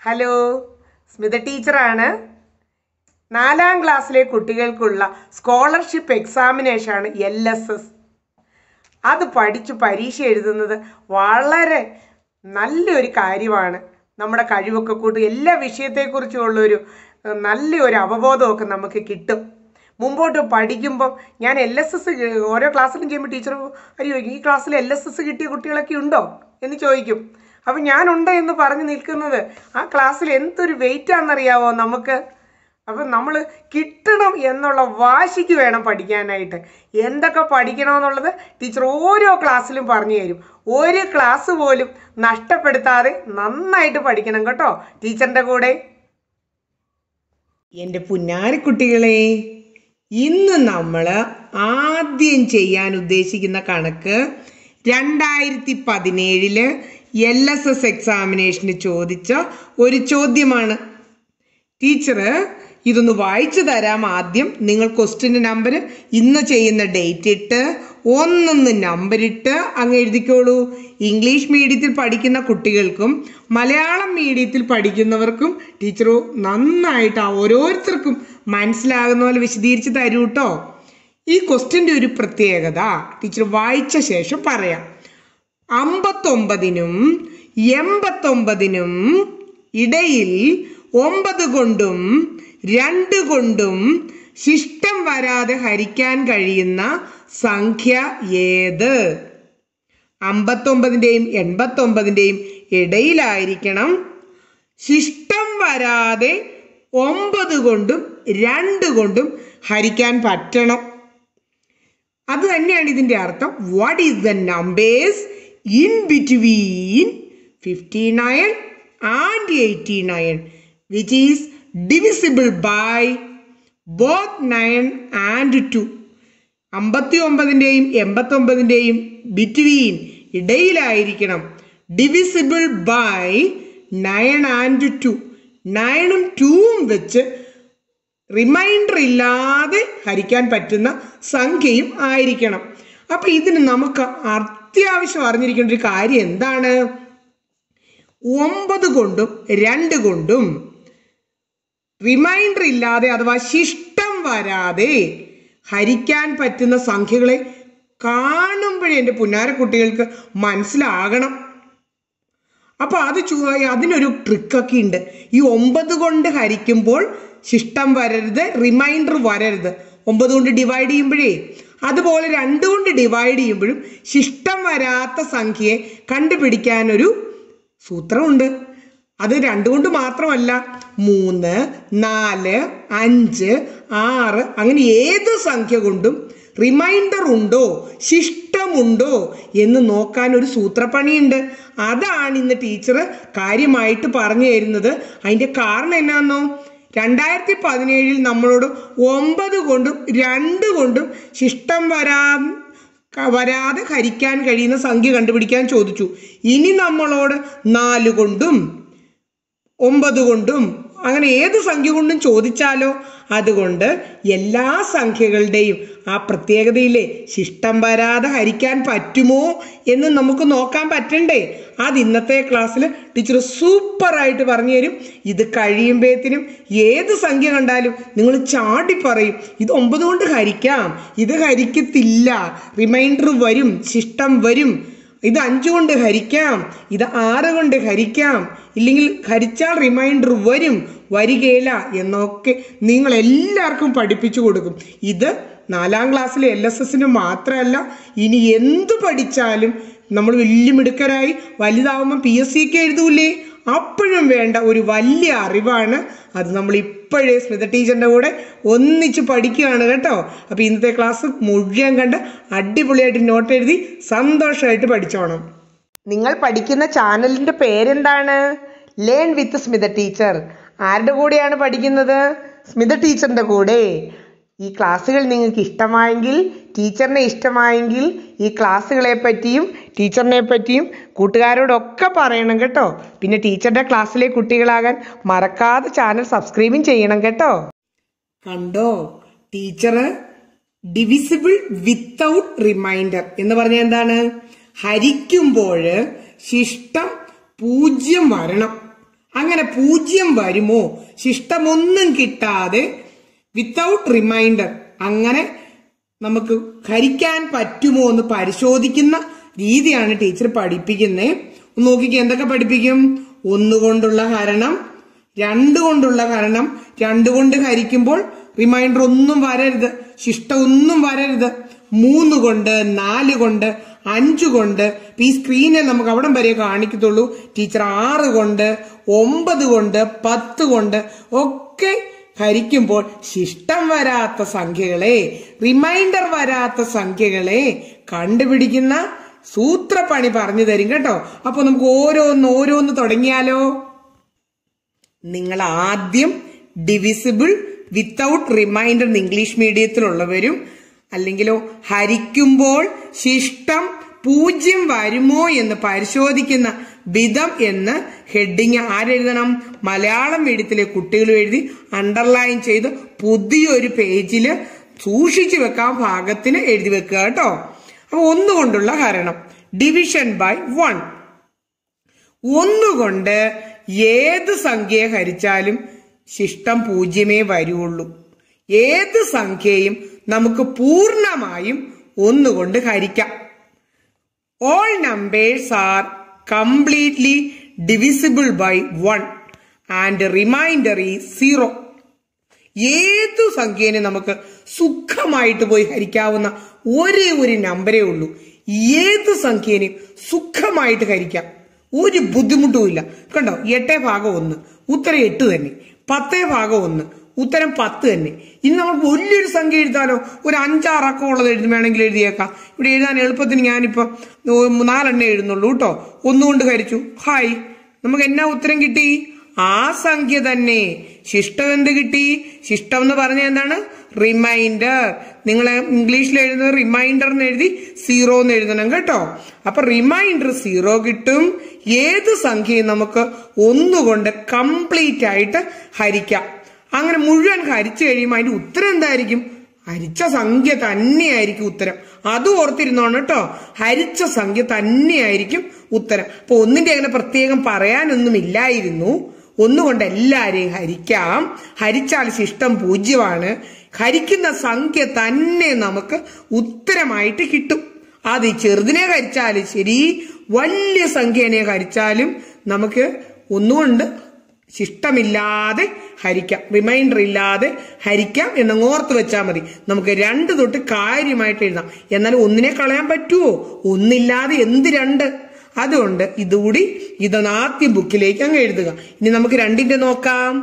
Hello Smitha ടീച്ചറാണ് നാലാം ക്ലാസ്സിലെ കുട്ടികൾക്കുള്ള സ്കോളർഷിപ്പ് എക്സാമിനേഷനാണ് എൽ എസ് എസ് അത് പഠിച്ച് പരീക്ഷ എഴുതുന്നത് വളരെ നല്ലൊരു കാര്യമാണ് നമ്മുടെ കഴിവൊക്കെ കൂട്ടി എല്ലാ വിഷയത്തെക്കുറിച്ചുള്ളൊരു ഏഹ്, നല്ലൊരു അവബോധമൊക്കെ നമുക്ക് കിട്ടും മുമ്പോട്ട് പഠിക്കുമ്പം ഞാൻ എൽ എസ് എസ് ഓരോ ക്ലാസ്സിലും ചെയ്യുമ്പോൾ ടീച്ചർ അരി ചോദിക്കും ഈ ക്ലാസ്സിൽ എൽ എസ് എസ് കിട്ടിയ കുട്ടികളൊക്കെ ഉണ്ടോ എന്ന് ചോദിക്കും അപ്പം ഞാനുണ്ട് എന്ന് പറഞ്ഞു നിൽക്കുന്നത് ആ ക്ലാസ്സിൽ എന്തൊരു വെയിറ്റ് ആണെന്നറിയാവോ നമുക്ക് അപ്പം നമ്മൾ കിട്ടണം എന്നുള്ള വാശിക്ക് വേണം പഠിക്കാനായിട്ട് എന്തൊക്കെ പഠിക്കണമെന്നുള്ളത് ടീച്ചർ ഓരോ ക്ലാസ്സിലും പറഞ്ഞു തരും ഒരു ക്ലാസ് പോലും നഷ്ടപ്പെടുത്താതെ നന്നായിട്ട് പഠിക്കണം കേട്ടോ ടീച്ചറിൻ്റെ കൂടെ എൻ്റെ പുന്നാരക്കുട്ടികളെ ഇന്ന് നമ്മൾ ആദ്യം ചെയ്യാൻ ഉദ്ദേശിക്കുന്ന കണക്ക് രണ്ടായിരത്തി പതിനേഴില് എൽ എസ് എസ് എക്സാമിനേഷന് ചോദിച്ച ഒരു ചോദ്യമാണ് ടീച്ചർ ഇതൊന്ന് വായിച്ചു തരാം ആദ്യം നിങ്ങൾ ക്വസ്റ്റിൻ്റെ നമ്പർ ഇന്ന് ചെയ്യുന്ന ഡേറ്റ് ഇട്ട് ഒന്നൊന്ന് നമ്പർ ഇട്ട് അങ്ങ് എഴുതിക്കോളൂ ഇംഗ്ലീഷ് മീഡിയത്തിൽ പഠിക്കുന്ന കുട്ടികൾക്കും മലയാളം മീഡിയത്തിൽ പഠിക്കുന്നവർക്കും ടീച്ചർ നന്നായിട്ട് ആ ഓരോരുത്തർക്കും മനസ്സിലാകുന്ന പോലെ വിശദീകരിച്ച് തരൂ കേട്ടോ ഈ ക്വസ്റ്റിൻ്റെ ഒരു പ്രത്യേകത ടീച്ചർ വായിച്ച ശേഷം പറയാം അമ്പത്തൊമ്പതിനും എൺപത്തൊമ്പതിനും ഇടയിൽ ഒമ്പത് കൊണ്ടും രണ്ട് കൊണ്ടും ശിഷ്ടം വരാതെ ഹരിക്കാൻ കഴിയുന്ന സംഖ്യ ഏത് അമ്പത്തൊമ്പതിൻ്റെയും എൺപത്തൊമ്പതിൻ്റെയും ഇടയിലായിരിക്കണം ശിഷ്ടം വരാതെ ഒമ്പത് കൊണ്ടും രണ്ട് കൊണ്ടും ഹരിക്കാൻ പറ്റണം അത് തന്നെയാണ് ഇതിൻ്റെ അർത്ഥം what is the numbers in between fifty nine and eighty nine which is divisible by both nine and two അമ്പത്തി ഒമ്പതിൻ്റെയും എൺപത്തൊമ്പതിൻ്റെയും ബിറ്റ്വീൻ ഇടയിലായിരിക്കണം divisible by nine and two നയനും ടൂവും വെച്ച് റിമൈൻഡർ ഇല്ലാതെ ഹരിക്കാൻ പറ്റുന്ന സംഖ്യയും ആയിരിക്കണം അപ്പൊ ഇതിന് നമുക്ക് അത്യാവശ്യം അറിഞ്ഞിരിക്കേണ്ട ഒരു കാര്യം എന്താണ് ഒമ്പത് കൊണ്ടും രണ്ട് കൊണ്ടും റിമൈൻഡർ ഇല്ലാതെ അഥവാ ശിഷ്ടം വരാതെ ഹരിക്കാൻ പറ്റുന്ന സംഖ്യകളെ കാണുമ്പോഴേ എൻ്റെ പുന്നാര കുട്ടികൾക്ക് മനസ്സിലാകണം അപ്പൊ അത് ചു- അതിനൊരു ട്രിക്കൊക്കെ ഉണ്ട് ഈ ഒമ്പത് കൊണ്ട് ഹരിക്കുമ്പോൾ ശിഷ്ടം വരരുത് റിമൈൻഡർ വരരുത് ഒമ്പത് കൊണ്ട് ഡിവൈഡ് ചെയ്യുമ്പോഴേ അതുപോലെ രണ്ട് കൊണ്ട് ഡിവൈഡ് ചെയ്യുമ്പോഴും ശിഷ്ടം വരാത്ത സംഖ്യയെ കണ്ടുപിടിക്കാനൊരു സൂത്രമുണ്ട് അത് രണ്ട് കൊണ്ട് മാത്രമല്ല മൂന്ന് നാല് അഞ്ച് ആറ് അങ്ങനെ ഏത് സംഖ്യ കൊണ്ടും റിമൈൻഡർ ഉണ്ടോ ശിഷ്ടമുണ്ടോ എന്ന് നോക്കാൻ ഒരു സൂത്രപ്പണിയുണ്ട് അതാണ് ഇന്ന് ടീച്ചർ കാര്യമായിട്ട് പറഞ്ഞു തരുന്നത് അതിൻ്റെ കാരണം എന്നാന്നോ രണ്ടായിരത്തി പതിനേഴിൽ നമ്മളോട് ഒമ്പത് കൊണ്ടും രണ്ട് കൊണ്ടും ശിഷ്ടം വരാ ക- വരാതെ ഹരിക്കാൻ കഴിയുന്ന സംഖ്യ കണ്ടുപിടിക്കാൻ ചോദിച്ചു ഇനി നമ്മളോട് നാല് കൊണ്ടും ഒമ്പത് കൊണ്ടും അങ്ങനെ ഏത് സംഖ്യ കൊണ്ടും ചോദിച്ചാലോ അതുകൊണ്ട് എല്ലാ സംഖ്യകളുടെയും ആ പ്രത്യേകതയിലെ ശിഷ്ടം വരാതെ ഹരിക്കാൻ പറ്റുമോ എന്ന് നമുക്ക് നോക്കാൻ പറ്റണ്ടേ അത് ഇന്നത്തെ ക്ലാസ്സിൽ ടീച്ചർ സൂപ്പറായിട്ട് പറഞ്ഞു തരും ഇത് കഴിയുമ്പോഴത്തേനും ഏത് സംഖ്യ കണ്ടാലും നിങ്ങൾ ചാടി പറയും ഇത് ഒമ്പത് കൊണ്ട് ഹരിക്കാം ഇത് ഹരിക്കത്തില്ല റിമൈൻഡർ വരും ശിഷ്ടം വരും ഇത് അഞ്ച് കൊണ്ട് ഹരിക്കാം ഇത് ആറ് കൊണ്ട് ഹരിക്കാം ഇല്ലെങ്കിൽ ഹരിച്ചാൽ റിമൈൻഡർ വരും വരികയില്ല എന്നൊക്കെ നിങ്ങൾ എല്ലാവർക്കും പഠിപ്പിച്ചു കൊടുക്കും ഇത് നാലാം ക്ലാസ്സിലെ എൽ എസ് എസിന് മാത്രമല്ല ഇനി എന്ത് പഠിച്ചാലും നമ്മൾ വലിയ മിടുക്കരായി വലുതാവുമ്പോൾ പി എസ് സിക്ക് എഴുതൂലേ അപ്പോഴും വേണ്ട ഒരു വലിയ അറിവാണ് അത് നമ്മൾ ഇപ്പോഴേ സ്മിത ടീച്ചറിൻ്റെ കൂടെ ഒന്നിച്ച് പഠിക്കുകയാണ് കേട്ടോ അപ്പോൾ ഇന്നത്തെ ക്ലാസ് മുഴുവൻ കണ്ട് അടിപൊളിയായിട്ട് നോട്ട് എഴുതി സന്തോഷമായിട്ട് പഠിച്ചോണം നിങ്ങൾ പഠിക്കുന്ന ചാനലിൻ്റെ പേരെന്താണ് ലേൺ വിത്ത് സ്മിത ടീച്ചർ ആരുടെ കൂടെയാണ് പഠിക്കുന്നത് സ്മിത ടീച്ചറിൻ്റെ കൂടെ ഈ ക്ലാസ്സുകൾ നിങ്ങൾക്ക് ഇഷ്ടമായെങ്കിൽ ടീച്ചറിനെ ഇഷ്ടമായെങ്കിൽ ഈ ക്ലാസ്സുകളെ പറ്റിയും ടീച്ചറിനെ പറ്റിയും കൂട്ടുകാരോടൊക്കെ പറയണം കേട്ടോ പിന്നെ ടീച്ചറുടെ ക്ലാസ്സിലെ കുട്ടികളാകാൻ മറക്കാതെ ചാനൽ സബ്സ്ക്രൈബും ചെയ്യണം കേട്ടോ കണ്ടോ ടീച്ചർ ഡിവിസിബിൾ വിത്തൗട്ട് റിമൈൻഡർ എന്ന് പറഞ്ഞാൽ എന്താണ് ഹരിക്കുമ്പോൾ ശിഷ്ടം പൂജ്യം വരണം അങ്ങനെ പൂജ്യം വരുമോ ശിഷ്ടമൊന്നും കിട്ടാതെ വിത്തൗട്ട് റിമൈൻഡർ അങ്ങനെ നമുക്ക് ഹരിക്കാൻ പറ്റുമോ എന്ന് പരിശോധിക്കുന്ന രീതിയാണ് ടീച്ചർ പഠിപ്പിക്കുന്നത് ഒന്ന് നോക്കിക്കേ എന്തൊക്കെ പഠിപ്പിക്കും ഒന്നുകൊണ്ടുള്ള ഹരണം രണ്ട് കൊണ്ടുള്ള ഹരണം രണ്ട് കൊണ്ട് ഹരിക്കുമ്പോൾ റിമൈൻഡർ ഒന്നും വരരുത് ശിഷ്ടം ഒന്നും വരരുത് മൂന്ന് കൊണ്ട് നാല് കൊണ്ട് അഞ്ചു കൊണ്ട് ഇപ്പൊ ഈ സ്ക്രീനിൽ നമുക്ക് അവിടം വരെ കാണിക്കത്തുള്ളൂ ടീച്ചർ ആറ് കൊണ്ട് ഒമ്പത് കൊണ്ട് പത്ത് കൊണ്ട് ഒക്കെ ഹരിക്കുമ്പോൾ ശിഷ്ടം വരാത്ത സംഖ്യകളെ റിമൈൻഡർ വരാത്ത സംഖ്യകളെ കണ്ടുപിടിക്കുന്ന സൂത്രപ്പണി പറഞ്ഞു തരും കേട്ടോ അപ്പൊ നമുക്ക് ഓരോന്ന് ഓരോന്ന് തുടങ്ങിയാലോ നിങ്ങൾ ആദ്യം ഡിവിസിബിൾ വിത്തൗട്ട് റിമൈൻഡർ ഇംഗ്ലീഷ് മീഡിയത്തിലുള്ളവരും അല്ലെങ്കിലോ ഹരിക്കുമ്പോൾ ശിഷ്ടം പൂജ്യം വരുമോ എന്ന് പരിശോധിക്കുന്ന വിധം എന്ന് ഹെഡിങ് ആരെഴുതണം മലയാളം മീഡിയത്തിലെ കുട്ടികളും എഴുതി അണ്ടർലൈൻ ചെയ്ത് പുതിയൊരു പേജിൽ സൂക്ഷിച്ചു വെക്കാൻ ഭാഗത്തിന് എഴുതി വെക്കുക കേട്ടോ അപ്പൊ ഒന്നുകൊണ്ടുള്ള ഹരണം ഡിവിഷൻ ബൈ വൺ ഒന്നുകൊണ്ട് ഏത് സംഖ്യയെ ഹരിച്ചാലും ശിഷ്ടം പൂജ്യമേ വരുള്ളൂ ഏത് സംഖ്യയും നമുക്ക് പൂർണ്ണമായും ഒന്നുകൊണ്ട് ഹരിക്കാം all numbers are completely divisible by one and remainder ഈ സീറോ ഏതു സംഖ്യേനെ നമുക്ക് സുഖമായിട്ട് പോയി ഹരിക്കാവുന്ന ഒരേ ഒരു നമ്പരേ ഉള്ളൂ ഏത് സംഖ്യേനെയും സുഖമായിട്ട് ഹരിക്കാം ഒരു ബുദ്ധിമുട്ടും ഇല്ല കണ്ടോ എട്ടേ ഭാഗം ഒന്ന് ഉത്തരം എട്ട് തന്നെ പത്തേ ഭാഗം ഒന്ന് ഉത്തരം പത്ത് തന്നെ ഇനി നമുക്ക് വലിയൊരു സംഖ്യ എഴുതാലോ ഒരു അഞ്ചാറക്കം ഉള്ളത് എഴുതി വേണമെങ്കിൽ എഴുതിയേക്കാം ഇവിടെ എഴുതാൻ എളുപ്പത്തിന് ഞാനിപ്പോ നാലെണ്ണേ എഴുതുന്നുള്ളൂ കേട്ടോ ഒന്നുകൊണ്ട് ഹരിച്ചു ഹായ് നമുക്ക് എന്നാ ഉത്തരം കിട്ടി ആ സംഖ്യ തന്നെ ശിഷ്ടം എന്ത് കിട്ടി ശിഷ്ടം എന്ന് പറഞ്ഞ എന്താണ് റിമൈൻഡർ നിങ്ങൾ ഇംഗ്ലീഷിൽ എഴുതുന്നത് റിമൈൻഡർ എന്ന് എഴുതി സീറോ എന്ന് എഴുതണം കേട്ടോ അപ്പൊ റിമൈൻഡർ സീറോ കിട്ടും ഏത് സംഖ്യയും നമുക്ക് ഒന്നുകൊണ്ട് കംപ്ലീറ്റ് ആയിട്ട് ഹരിക്കാം അങ്ങനെ മുഴുവൻ ഹരിച്ചു കഴിയുമ്പോൾ അതിന്റെ ഉത്തരം എന്തായിരിക്കും ഹരിച്ച സംഖ്യ തന്നെയായിരിക്കും ഉത്തരം അത് ഓർത്തിരുന്നോണം കേട്ടോ ഹരിച്ച സംഖ്യ തന്നെയായിരിക്കും ഉത്തരം അപ്പൊ ഒന്നിന്റെ അങ്ങനെ പ്രത്യേകം പറയാനൊന്നും ഇല്ലായിരുന്നു ഒന്നുകൊണ്ട് എല്ലാരെയും ഹരിക്കാം ഹരിച്ചാൽ ശിഷ്ടം പൂജ്യമാണ് ഹരിക്കുന്ന സംഖ്യ തന്നെ നമുക്ക് ഉത്തരമായിട്ട് കിട്ടും അത് ഈ ചെറുതിനെ ഹരിച്ചാലും ശരി വലിയ സംഖ്യനെ ഹരിച്ചാലും നമുക്ക് ഒന്നുകൊണ്ട് ശിഷ്ടമില്ലാതെ ഹരിക്കാം റിമൈൻഡർ ഇല്ലാതെ ഹരിക്കാം എന്നങ്ങ് ഓർത്ത് വെച്ചാൽ മതി നമുക്ക് രണ്ട് തൊട്ട് കാര്യമായിട്ട് എഴുതാം എന്നാൽ ഒന്നിനെ കളയാൻ പറ്റുമോ ഒന്നില്ലാതെ എന്ത് രണ്ട് അതുകൊണ്ട് ഇതുകൂടി ഇതൊന്ന് ആദ്യം ബുക്കിലേക്ക് അങ്ങ് എഴുതുക ഇനി നമുക്ക് രണ്ടിന്റെ നോക്കാം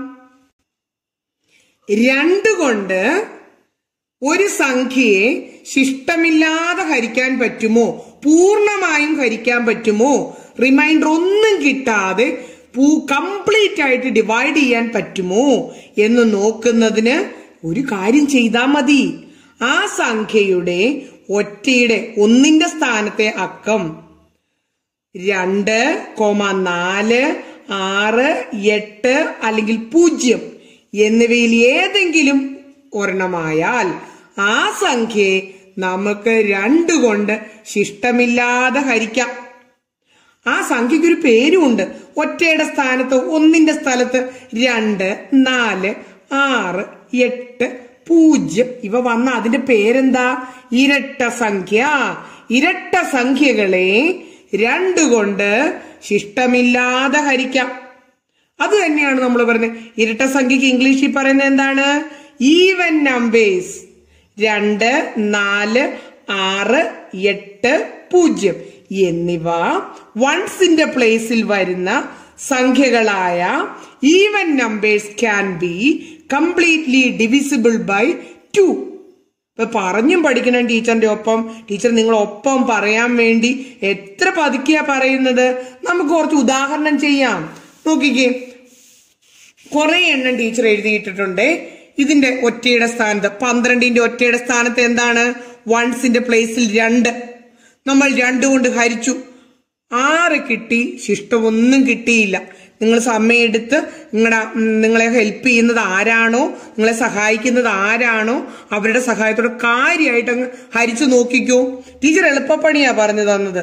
രണ്ട് കൊണ്ട് ഒരു സംഖ്യയെ ശിഷ്ടമില്ലാതെ ഹരിക്കാൻ പറ്റുമോ പൂർണ്ണമായും ഹരിക്കാൻ പറ്റുമോ റിമൈൻഡർ ഒന്നും കിട്ടാതെ പൂ കംപ്ലീറ്റ് ആയിട്ട് ഡിവൈഡ് ചെയ്യാൻ പറ്റുമോ എന്ന് നോക്കുന്നതിന് ഒരു കാര്യം ചെയ്താൽ മതി ആ സംഖ്യയുടെ ഒറ്റയുടെ ഒന്നിന്റെ സ്ഥാനത്തെ അക്കം രണ്ട് കോമ നാല് ആറ് എട്ട് അല്ലെങ്കിൽ പൂജ്യം എന്നിവയിൽ ഏതെങ്കിലും ഒരെണ്ണമായാൽ ആ സംഖ്യയെ നമുക്ക് രണ്ട് കൊണ്ട് ശിഷ്ടമില്ലാതെ ഹരിക്കാം ആ സംഖ്യയ്ക്ക് ഒരു പേരുമുണ്ട് ഒറ്റയുടെ സ്ഥാനത്ത് ഒന്നിന്റെ സ്ഥലത്ത് രണ്ട് നാല് ആറ് എട്ട് പൂജ്യം ഇവ വന്ന അതിന്റെ പേരെന്താ ഇരട്ട സംഖ്യ ഇരട്ട സംഖ്യകളെ രണ്ട് കൊണ്ട് ശിഷ്ടമില്ലാതെ ഹരിക്കാം അത് തന്നെയാണ് നമ്മൾ പറയുന്നത് ഇരട്ട സംഖ്യക്ക് ഇംഗ്ലീഷിൽ പറയുന്നത് എന്താണ് ഈവൻ നമ്പേഴ്സ് രണ്ട് നാല് ആറ് എട്ട് പൂജ്യം എന്നിവ വൺസിന്റെ പ്ലേസിൽ വരുന്ന സംഖ്യകളായ even numbers can be completely divisible by two ഇപ്പൊ പറഞ്ഞും പഠിക്കണം ടീച്ചറിന്റെ ഒപ്പം ടീച്ചർ നിങ്ങൾ ഒപ്പം പറയാൻ വേണ്ടി എത്ര പതുക്കിയാ പറയുന്നത് നമുക്ക് കുറച്ച് ഉദാഹരണം ചെയ്യാം നോക്കിക്കേ കുറെ എണ്ണം ടീച്ചർ എഴുതിയിട്ടിട്ടുണ്ട് ഇതിന്റെ ഒറ്റയുടെ സ്ഥാനത്ത് പന്ത്രണ്ടിന്റെ ഒറ്റയുടെ സ്ഥാനത്ത് എന്താണ് വൺസിന്റെ പ്ലേസിൽ രണ്ട് നമ്മൾ രണ്ട് കൊണ്ട് ഹരിച്ചു ആറ് കിട്ടി ശിഷ്ടം ഒന്നും കിട്ടിയില്ല നിങ്ങൾ സമയമെടുത്ത് നിങ്ങളുടെ നിങ്ങളെ ഹെൽപ്പ് ചെയ്യുന്നത് ആരാണോ നിങ്ങളെ സഹായിക്കുന്നത് ആരാണോ അവരുടെ സഹായത്തോടെ കാര്യമായിട്ട് അങ്ങ് ഹരിച്ചു നോക്കിക്കോ ടീച്ചർ എളുപ്പപ്പണിയാ പറഞ്ഞു തന്നത്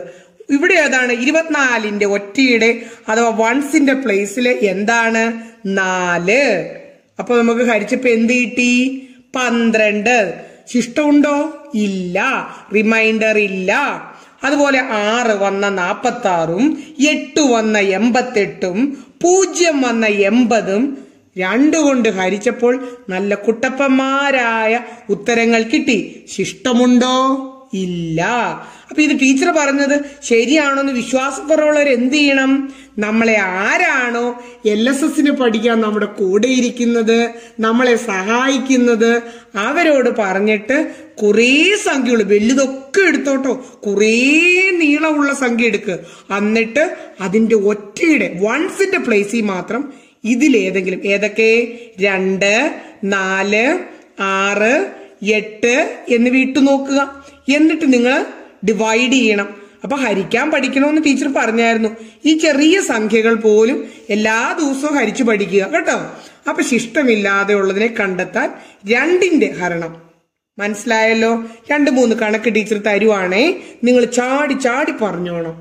ഇവിടെ ഏതാണ് ഇരുപത്തിനാലിന്റെ ഒറ്റയുടെ അഥവാ വൺസിന്റെ പ്ലേസിൽ എന്താണ് നാല് അപ്പൊ നമുക്ക് ഹരിച്ചപ്പോ എന്ത് കിട്ടി പന്ത്രണ്ട് ശിഷ്ടമുണ്ടോ ഇല്ല റിമൈൻഡർ ഇല്ല അതുപോലെ ആറ് വന്ന നാപ്പത്തി ആറും എട്ട് വന്ന എൺപത്തെട്ടും പൂജ്യം വന്ന എൺപതും രണ്ടു കൊണ്ട് ഹരിച്ചപ്പോൾ നല്ല കുട്ടപ്പന്മാരായ ഉത്തരങ്ങൾ കിട്ടി ശിഷ്ടമുണ്ടോ ഇല്ല അപ്പൊ ഇത് ടീച്ചർ പറഞ്ഞത് ശരിയാണോന്ന് വിശ്വാസക്കുറവുള്ളവർ എന്ത് ചെയ്യണം നമ്മളെ ആരാണോ എൽ എസ് എസിന് പഠിക്കാൻ നമ്മുടെ കൂടെ ഇരിക്കുന്നത് നമ്മളെ സഹായിക്കുന്നത് അവരോട് പറഞ്ഞിട്ട് കുറേ സംഖ്യകൾ വലുതൊക്കെ എടുത്തോട്ടോ കുറേ നീളമുള്ള സംഖ്യ എടുക്കുക എന്നിട്ട് അതിന്റെ ഒറ്റയുടെ വൺസിന്റെ പ്ലേസിൽ മാത്രം ഇതിലേതെങ്കിലും ഏതൊക്കെ രണ്ട് നാല് ആറ് എട്ട് എന്നിവ ഇട്ടു നോക്കുക എന്നിട്ട് നിങ്ങൾ ഡിവൈഡ് ചെയ്യണം അപ്പൊ ഹരിക്കാൻ പഠിക്കണമെന്ന് ടീച്ചർ പറഞ്ഞായിരുന്നു ഈ ചെറിയ സംഖ്യകൾ പോലും എല്ലാ ദിവസവും ഹരിച്ചു പഠിക്കുക കേട്ടോ അപ്പൊ ശിഷ്ടമില്ലാതെ ഉള്ളതിനെ കണ്ടെത്താൻ രണ്ടിന്റെ ഹരണം മനസ്സിലായല്ലോ രണ്ട് മൂന്ന് കണക്ക് ടീച്ചർ തരുവാണേ നിങ്ങൾ ചാടി ചാടി പറഞ്ഞോണം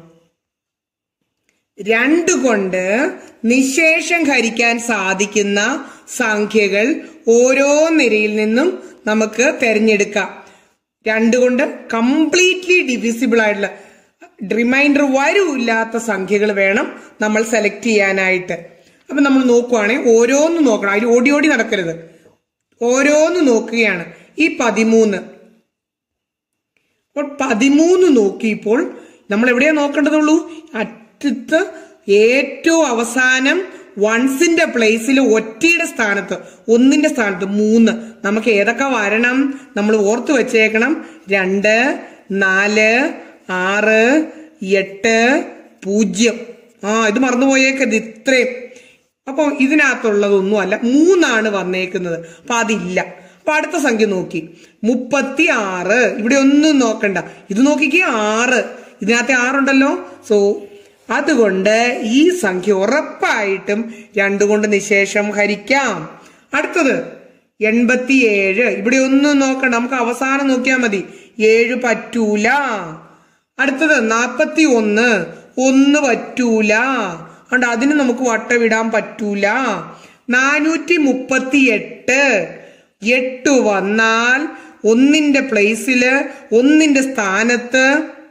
രണ്ട് കൊണ്ട് നിശേഷം ഹരിക്കാൻ സാധിക്കുന്ന സംഖ്യകൾ ഓരോ നിരയിൽ നിന്നും നമുക്ക് തിരഞ്ഞെടുക്കാം രണ്ട് കൊണ്ട് കംപ്ലീറ്റ്ലി ഡിവിസിബിൾ ആയിട്ടുള്ള റിമൈൻഡർ വരൂല്ലാത്ത സംഖ്യകൾ വേണം നമ്മൾ സെലക്ട് ചെയ്യാനായിട്ട് അപ്പൊ നമ്മൾ നോക്കുവാണെങ്കിൽ ഓരോന്ന് നോക്കണം അതിൽ ഓടി ഓടി നടക്കരുത് ഓരോന്ന് നോക്കുകയാണ് ഈ പതിമൂന്ന് അപ്പോൾ പതിമൂന്ന് നോക്കിയപ്പോൾ നമ്മൾ എവിടെയാ നോക്കേണ്ടതുള്ളൂ അറ്റത്ത് ഏറ്റവും അവസാനം വൺസിന്റെ പ്ലേസിൽ ഒറ്റയുടെ സ്ഥാനത്ത് ഒന്നിന്റെ സ്ഥാനത്ത് മൂന്ന് നമുക്ക് ഏതൊക്കെ വരണം നമ്മൾ ഓർത്ത് വെച്ചേക്കണം രണ്ട് നാല് ആറ് എട്ട് പൂജ്യം ആ ഇത് മറന്നുപോയേക്കരുത് ഇത്രയും അപ്പോൾ ഇതിനകത്തുള്ളതൊന്നും അല്ല മൂന്നാണ് വന്നേക്കുന്നത് അപ്പൊ അതില്ല അപ്പൊ അടുത്ത സംഖ്യ നോക്കി മുപ്പത്തി ആറ് ഇവിടെ ഒന്നും നോക്കണ്ട ഇത് നോക്കിക്കേ ആറ് ഇതിനകത്ത് ആറുണ്ടല്ലോ സോ അതുകൊണ്ട് ഈ സംഖ്യ ഉറപ്പായിട്ടും രണ്ടു കൊണ്ട് നിശേഷം ഹരിക്കാം അടുത്തത് എൺപത്തിയേഴ് ഇവിടെ ഒന്നും നോക്കണ്ട നമുക്ക് അവസാനം നോക്കിയാൽ മതി ഏഴ് പറ്റൂല അടുത്തത് നാപ്പത്തി ഒന്ന് ഒന്ന് പറ്റൂല അതുകൊണ്ട് അതിന് നമുക്ക് വട്ടവിടാൻ പറ്റൂല നാനൂറ്റി മുപ്പത്തി എട്ട് എട്ട് വന്നാൽ ഒന്നിന്റെ പ്ലേസില് ഒന്നിന്റെ സ്ഥാനത്ത്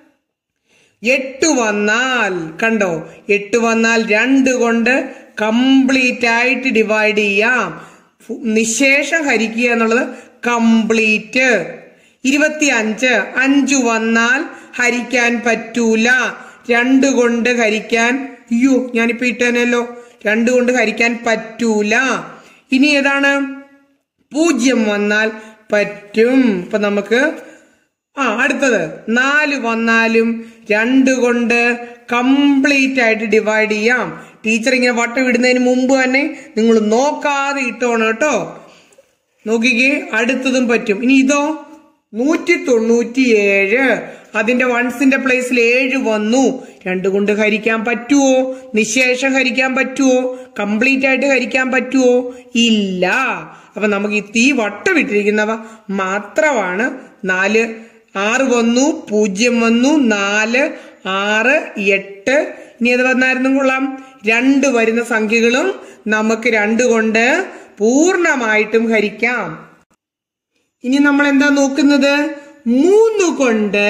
എട്ട് വന്നാൽ കണ്ടോ എട്ട് വന്നാൽ രണ്ട് കൊണ്ട് കംപ്ലീറ്റ് ആയിട്ട് ഡിവൈഡ് ചെയ്യാം ഫു- നിശേഷം ഹരിക്കുക എന്നുള്ളത് കംപ്ലീറ്റ് ഇരുപത്തി അഞ്ച് അഞ്ചു വന്നാൽ ഹരിക്കാൻ പറ്റൂല രണ്ട് കൊണ്ട് ഹരിക്കാൻ അയ്യോ ഞാനിപ്പോ ഇട്ടേനല്ലോ രണ്ട് കൊണ്ട് ഹരിക്കാൻ പറ്റൂല ഇനി ഏതാണ് പൂജ്യം വന്നാൽ പറ്റും ഇപ്പൊ നമുക്ക് ആ അടുത്തത് നാല് വന്നാലും രണ്ട് കൊണ്ട് കംപ്ലീറ്റ് ആയിട്ട് ഡിവൈഡ് ചെയ്യാം ടീച്ചർ ഇങ്ങനെ വട്ടം ഇടുന്നതിന് മുമ്പ് തന്നെ നിങ്ങൾ നോക്കാതെ ഇട്ടോണം കേട്ടോ നോക്കിക്കേ അടുത്തതും പറ്റും ഇനി ഇതോ നൂറ്റി തൊണ്ണൂറ്റിയേഴ് അതിന്റെ വൺസിന്റെ പ്ലേസിൽ ഏഴ് വന്നു രണ്ടു കൊണ്ട് ഹരിക്കാൻ പറ്റുവോ നിശേഷം ഹരിക്കാൻ പറ്റുവോ കംപ്ലീറ്റ് ആയിട്ട് ഹരിക്കാൻ പറ്റുവോ ഇല്ല അപ്പൊ നമുക്ക് ഈ തീ വട്ടമിട്ടിരിക്കുന്നവ മാത്രമാണ് നാല് ആറ് വന്നു പൂജ്യം വന്നു നാല് ആറ് എട്ട് ഇനി ഏത് വന്നായിരുന്നു കൊള്ളാം രണ്ട് വരുന്ന സംഖ്യകളും നമുക്ക് രണ്ട് കൊണ്ട് പൂർണ്ണമായിട്ടും ഹരിക്കാം ഇനി നമ്മൾ എന്താ നോക്കുന്നത് മൂന്ന് കൊണ്ട്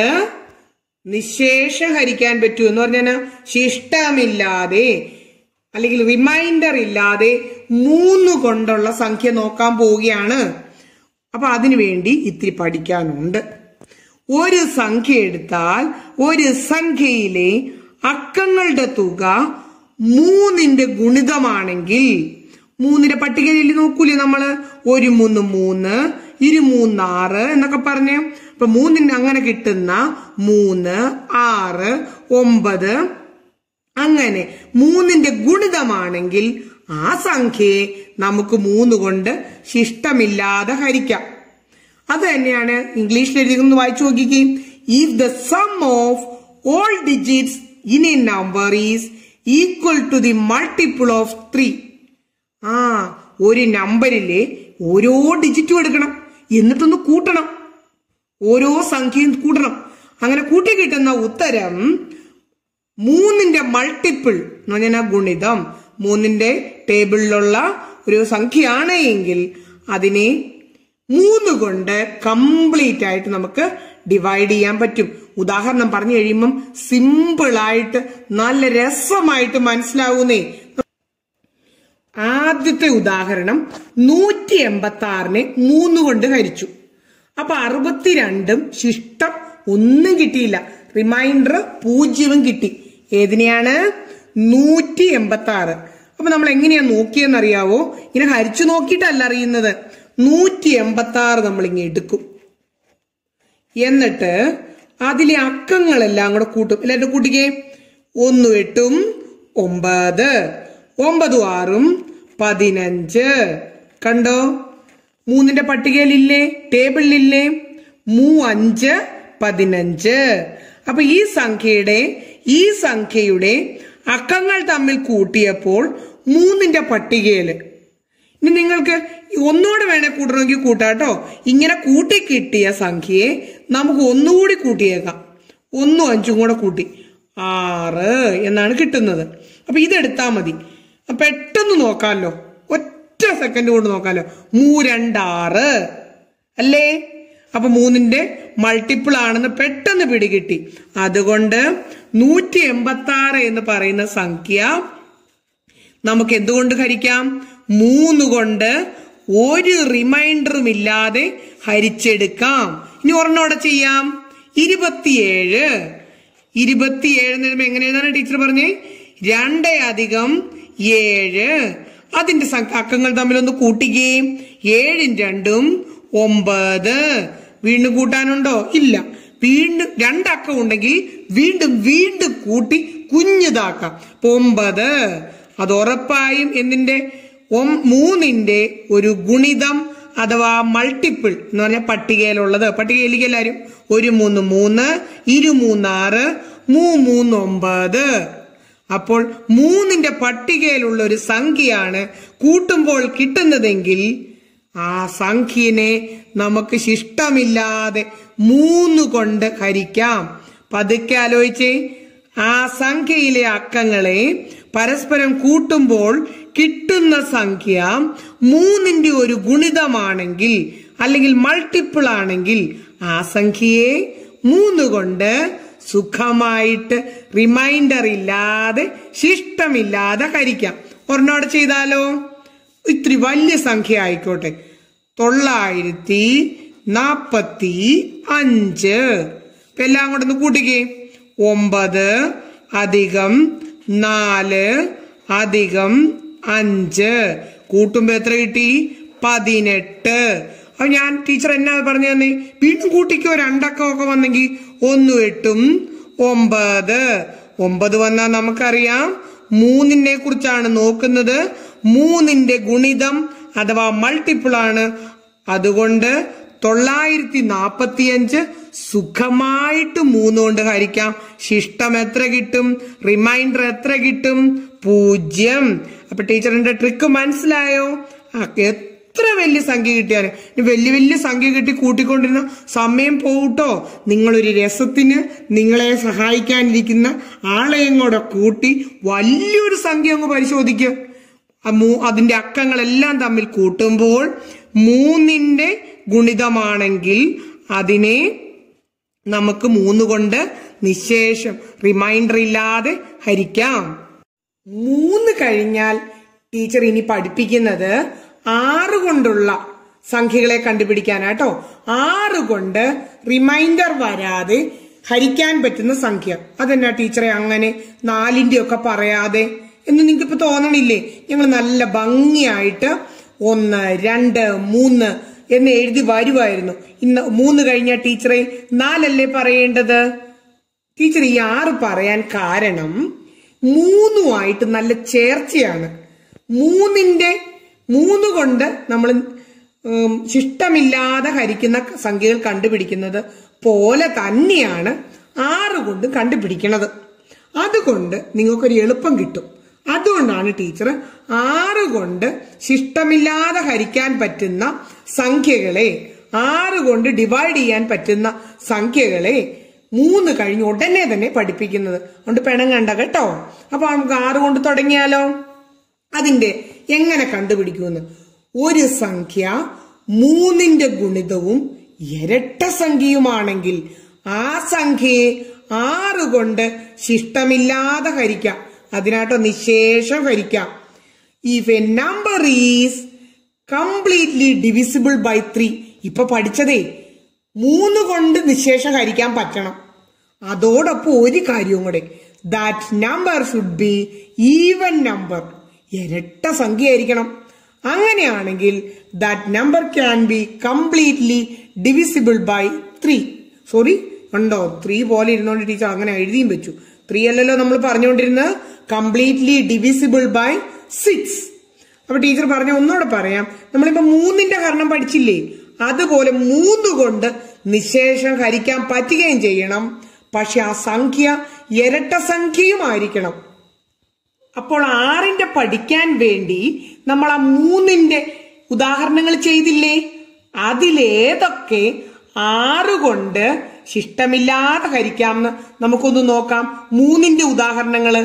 നിശേഷം ഹരിക്കാൻ പറ്റൂ എന്ന് പറഞ്ഞാൽ ശിഷ്ടമില്ലാതെ അല്ലെങ്കിൽ റിമൈൻഡർ ഇല്ലാതെ മൂന്ന് കൊണ്ടുള്ള സംഖ്യ നോക്കാൻ പോവുകയാണ് അപ്പൊ അതിനു വേണ്ടി ഇത്തിരി പഠിക്കാനുണ്ട് ഒരു സംഖ്യ എടുത്താൽ ഒരു സംഖ്യയിലെ അക്കങ്ങളുടെ തുക മൂന്നിന്റെ ഗുണിതമാണെങ്കിൽ മൂന്നിന്റെ പട്ടികയിൽ നോക്കൂലേ നമ്മള് ഒരു മൂന്ന് മൂന്ന് ഇരു മൂന്ന് ആറ് എന്നൊക്കെ പറഞ്ഞ് അപ്പൊ മൂന്നിന് അങ്ങനെ കിട്ടുന്ന മൂന്ന് ആറ് ഒമ്പത് അങ്ങനെ മൂന്നിന്റെ ഗുണിതമാണെങ്കിൽ ആ സംഖ്യയെ നമുക്ക് മൂന്ന് കൊണ്ട് ശിഷ്ടമില്ലാതെ ഹരിക്കാം അത് തന്നെയാണ് ഇംഗ്ലീഷിൽ എഴുതിക്കുന്നത് വായിച്ചു നോക്കിക്കേ if the sum of all digits in a number is equal to the multiple of three ആ ഒരു നമ്പറിലെ ഓരോ ഡിജിറ്റും എടുക്കണം എന്നിട്ടൊന്ന് കൂട്ടണം ഓരോ സംഖ്യയും കൂട്ടണം അങ്ങനെ കൂട്ടി കിട്ടുന്ന ഉത്തരം മൂന്നിന്റെ മൾട്ടിപ്പിൾ എന്ന് പറഞ്ഞാൽ ഗുണിതം മൂന്നിന്റെ ടേബിളിലുള്ള ഒരു സംഖ്യയാണ് എങ്കിൽ അതിനെ മൂന്ന് കൊണ്ട് കംപ്ലീറ്റ് ആയിട്ട് നമുക്ക് ഡിവൈഡ് ചെയ്യാൻ പറ്റും ഉദാഹരണം പറഞ്ഞു കഴിയുമ്പം സിമ്പിൾ ആയിട്ട് നല്ല രസമായിട്ട് മനസ്സിലാവുന്നേ ആദ്യത്തെ ഉദാഹരണം നൂറ്റി എൺപത്തി ആറിനെ മൂന്ന് കൊണ്ട് ഹരിച്ചു അപ്പൊ അറുപത്തിരണ്ടും ശിഷ്ടം ഒന്നും കിട്ടിയില്ല റിമൈൻഡർ പൂജ്യവും കിട്ടി ഏതിനെയാണ് നൂറ്റി എൺപത്തി ആറ് അപ്പൊ നമ്മൾ എങ്ങനെയാ നോക്കിയെന്നറിയാവോ ഇങ്ങനെ ഹരിച്ചു നോക്കിയിട്ടല്ല അറിയുന്നത് നൂറ്റി എൺപത്തി ആറ് നമ്മൾ ഇങ്ങനെ എടുക്കും എന്നിട്ട് അതിലെ അക്കങ്ങളെല്ലാം കൂടെ കൂട്ടും എല്ലാവരും കൂട്ടിക്കേ ഒന്നും എട്ടും ഒമ്പത് ഒമ്പതും ആറും പതിനഞ്ച് കണ്ടോ മൂന്നിന്റെ പട്ടികയിലില്ലേ ടേബിളിലില്ലേ മൂ അഞ്ച് പതിനഞ്ച് അപ്പൊ ഈ സംഖ്യയുടെ ഈ സംഖ്യയുടെ അക്കങ്ങൾ തമ്മിൽ കൂട്ടിയപ്പോൾ മൂന്നിന്റെ പട്ടികയില് ഇനി നിങ്ങൾക്ക് ഒന്നുകൂടെ വേണേ കൂട്ടണമെങ്കിൽ കൂട്ടാട്ടോ ഇങ്ങനെ കൂട്ടി കിട്ടിയ സംഖ്യയെ നമുക്ക് ഒന്നുകൂടി കൂട്ടിയേക്കാം ഒന്നും അഞ്ചും കൂടെ കൂട്ടി ആറ് എന്നാണ് കിട്ടുന്നത് അപ്പൊ ഇതെടുത്താൽ മതി അപ്പൊ പെട്ടെന്ന് നോക്കാമല്ലോ ഒറ്റ സെക്കൻഡ് കൊണ്ട് നോക്കാമല്ലോ മൂ രണ്ടാറ് അല്ലേ അപ്പൊ മൂന്നിന്റെ മൾട്ടിപ്പിൾ ആണെന്ന് പെട്ടെന്ന് പിടികിട്ടി അതുകൊണ്ട് നൂറ്റി എൺപത്തി ആറ് എന്ന് പറയുന്ന സംഖ്യ നമുക്ക് എന്തുകൊണ്ട് ഹരിക്കാം മൂന്ന് കൊണ്ട് ഒരു റിമൈൻഡറും ഇല്ലാതെ ഹരിച്ചെടുക്കാം ഇനി ഒരെണ്ണോടെ ചെയ്യാം ഇരുപത്തിയേഴ് ഇരുപത്തിയേഴ് എന്ന് പറയുമ്പോ എങ്ങനെ എഴുതാനാ ടീച്ചർ പറഞ്ഞേ രണ്ട് അധികം ഏഴ് അതിന്റെ സംഖ്യ- അക്കങ്ങൾ തമ്മിലൊന്ന് കൂട്ടുകയും ഏഴും രണ്ടും ഒമ്പത് വീണ്ടും കൂട്ടാനുണ്ടോ ഇല്ല വീണ്ടും രണ്ടക്കം ഉണ്ടെങ്കിൽ വീണ്ടും വീണ്ടും കൂട്ടി കുഞ്ഞിതാക്കാം അപ്പൊ ഒമ്പത് അത് ഉറപ്പായും എന്തിന്റെ ഒം- മൂന്നിന്റെ ഒരു ഗുണിതം അഥവാ മൾട്ടിപ്പിൾ എന്ന് പറഞ്ഞാൽ പട്ടികയിലുള്ളത് പട്ടികയിലേക്ക് എല്ലാവരും ഒരു മൂന്ന് മൂന്ന് ഇരു മൂന്ന് ആറ് മൂ മൂന്ന് ഒമ്പത് അപ്പോൾ മൂന്നിന്റെ പട്ടികയിലുള്ള ഒരു സംഖ്യയാണ് കൂട്ടുമ്പോൾ കിട്ടുന്നതെങ്കിൽ ആ സംഖ്യനെ നമുക്ക് ശിഷ്ടമില്ലാതെ മൂന്ന് കൊണ്ട് ഹരിക്കാം പതുക്കെ ആലോചിച്ചേ ആ സംഖ്യയിലെ അക്കങ്ങളെ പരസ്പരം കൂട്ടുമ്പോൾ കിട്ടുന്ന സംഖ്യ മൂന്നിന്റെ ഒരു ഗുണിതമാണെങ്കിൽ അല്ലെങ്കിൽ മൾട്ടിപ്പിൾ ആണെങ്കിൽ ആ സംഖ്യയെ മൂന്ന് കൊണ്ട് സുഖമായിട്ട് റിമൈൻഡർ ഇല്ലാതെ ശിഷ്ടമില്ലാതെ ഹരിക്കാം ഒരെണ്ണോടെ ചെയ്താലോ ഇത്തിരി വലിയ സംഖ്യ ആയിക്കോട്ടെ തൊള്ളായിരത്തി നാപ്പത്തി അഞ്ച് ഇപ്പൊ എല്ലാം കൂടെ ഒന്ന് കൂട്ടിക്കേ ഒമ്പത് അധികം നാല് അധികം അഞ്ച് കൂട്ടുമ്പോ എത്ര കിട്ടി പതിനെട്ട് അപ്പൊ ഞാൻ ടീച്ചർ എന്നാ പറഞ്ഞു തന്നെ വീണ്ടും കൂട്ടിക്കോ രണ്ടക്കമൊക്കെ വന്നെങ്കിൽ ഒന്നും എട്ടും ഒമ്പത് ഒമ്പത് വന്നാൽ നമുക്കറിയാം മൂന്നിനെ കുറിച്ചാണ് നോക്കുന്നത് മൂന്നിന്റെ ഗുണിതം അഥവാ മൾട്ടിപ്പിൾ ആണ് അതുകൊണ്ട് തൊള്ളായിരത്തി നാപ്പത്തിയഞ്ച് സുഖമായിട്ട് മൂന്ന് കൊണ്ട് ഹരിക്കാം ശിഷ്ടം എത്ര കിട്ടും റിമൈൻഡർ എത്ര കിട്ടും പൂജ്യം അപ്പൊ ടീച്ചറിന്റെ ട്രിക്ക് മനസ്സിലായോ ആ എത്ര വലിയ സംഖ്യ കിട്ടിയാലും ഇനി വലിയ വലിയ സംഖ്യ കിട്ടി കൂട്ടിക്കൊണ്ടിരുന്ന സമയം പോകട്ടോ നിങ്ങളൊരു രസത്തിന് നിങ്ങളെ സഹായിക്കാനിരിക്കുന്ന ആളെയും കൂടെ കൂട്ടി വലിയൊരു സംഖ്യ അങ്ങ് പരിശോധിക്കുക ആ മൂ- അതിന്റെ അക്കങ്ങളെല്ലാം തമ്മിൽ കൂട്ടുമ്പോൾ മൂന്നിന്റെ ഗുണിതമാണെങ്കിൽ അതിനെ നമുക്ക് മൂന്ന് കൊണ്ട് നിശേഷം റിമൈൻഡർ ഇല്ലാതെ ഹരിക്കാം മൂന്ന് കഴിഞ്ഞാൽ ടീച്ചർ ഇനി പഠിപ്പിക്കുന്നത് ആറ് കൊണ്ടുള്ള സംഖ്യകളെ കണ്ടുപിടിക്കാനാട്ടോ ആറ് കൊണ്ട് റിമൈൻഡർ വരാതെ ഹരിക്കാൻ പറ്റുന്ന സംഖ്യ അതെന്നാ ടീച്ചറെ അങ്ങനെ നാലിന്റെ ഒക്കെ പറയാതെ എന്ന് നിങ്ങൾക്ക് ഇപ്പൊ തോന്നണില്ലേ ഞങ്ങൾ നല്ല ഭംഗിയായിട്ട് ഒന്ന് രണ്ട് മൂന്ന് എന്ന് എഴുതി വരുമായിരുന്നു ഇന്ന് മൂന്ന് കഴിഞ്ഞ ടീച്ചറെ നാലല്ലേ പറയേണ്ടത് ടീച്ചർ ഈ ആറ് പറയാൻ കാരണം മൂന്നുമായിട്ട് നല്ല ചേർച്ചയാണ് മൂന്നിന്റെ മൂന്ന് കൊണ്ട് നമ്മൾ ഉം, ശിഷ്ടമില്ലാതെ ഹരിക്കുന്ന സംഖ്യകൾ കണ്ടുപിടിക്കുന്നത് പോലെ തന്നെയാണ് ആറ് കൊണ്ട് കണ്ടുപിടിക്കുന്നത് അതുകൊണ്ട് നിങ്ങൾക്കൊരു എളുപ്പം കിട്ടും അതുകൊണ്ടാണ് ടീച്ചർ ആറ് കൊണ്ട് ശിഷ്ടമില്ലാതെ ഹരിക്കാൻ പറ്റുന്ന സംഖ്യകളെ ആറ് കൊണ്ട് ഡിവൈഡ് ചെയ്യാൻ പറ്റുന്ന സംഖ്യകളെ മൂന്ന് കഴിഞ്ഞ് ഉടനെ തന്നെ പഠിപ്പിക്കുന്നത് അതുകൊണ്ട് പിണങ്ങണ്ട കേട്ടോ അപ്പൊ നമുക്ക് ആറ് കൊണ്ട് തുടങ്ങിയാലോ അതിന്റെ എങ്ങനെ കണ്ടുപിടിക്കുമെന്ന് ഒരു സംഖ്യ മൂന്നിന്റെ ഗുണിതവും ഇരട്ട സംഖ്യയുമാണെങ്കിൽ ആ സംഖ്യയെ ആറ് കൊണ്ട് ശിഷ്ടമില്ലാതെ ഹരിക്കാം അതിനാട്ടോ നിശേഷം ഹരിക്കാം if a number is completely divisible by three ഇപ്പൊ പഠിച്ചതേ മൂന്ന് കൊണ്ട് നിശേഷം ഹരിക്കാൻ പറ്റണം അതോടൊപ്പം ഒരു കാര്യവും കൂടെ that number should be even number ഇരട്ട സംഖ്യ ആയിരിക്കണം അങ്ങനെയാണെങ്കിൽ that number can be completely divisible by three sorry ഉണ്ടോ ത്രീ പോലെ ഇരുന്നോണ്ട് ടീച്ചർ അങ്ങനെ എഴുതിയും വെച്ചു ത്രീ അല്ലല്ലോ നമ്മൾ പറഞ്ഞുകൊണ്ടിരുന്നത് കംപ്ലീറ്റ്ലി ഡിവിസിബിൾ ബൈ സിക്സ് അപ്പൊ ടീച്ചർ പറഞ്ഞ ഒന്നുകൂടെ പറയാം നമ്മളിപ്പോ മൂന്നിന്റെ ഹരണം പഠിച്ചില്ലേ അതുപോലെ മൂന്ന് കൊണ്ട് നിശേഷം ഹരിക്കാൻ പറ്റുകയും ചെയ്യണം പക്ഷെ ആ സംഖ്യ ഇരട്ട സംഖ്യയുമായിരിക്കണം അപ്പോൾ ആറിന്റെ പഠിക്കാൻ വേണ്ടി നമ്മൾ ആ മൂന്നിന്റെ ഉദാഹരണങ്ങൾ ചെയ്തില്ലേ അതിലേതൊക്കെ ആറ് കൊണ്ട് ശിഷ്ടമില്ലാതെ ഹരിക്കാമെന്ന് നമുക്കൊന്ന് നോക്കാം മൂന്നിന്റെ ഉദാഹരണങ്ങള്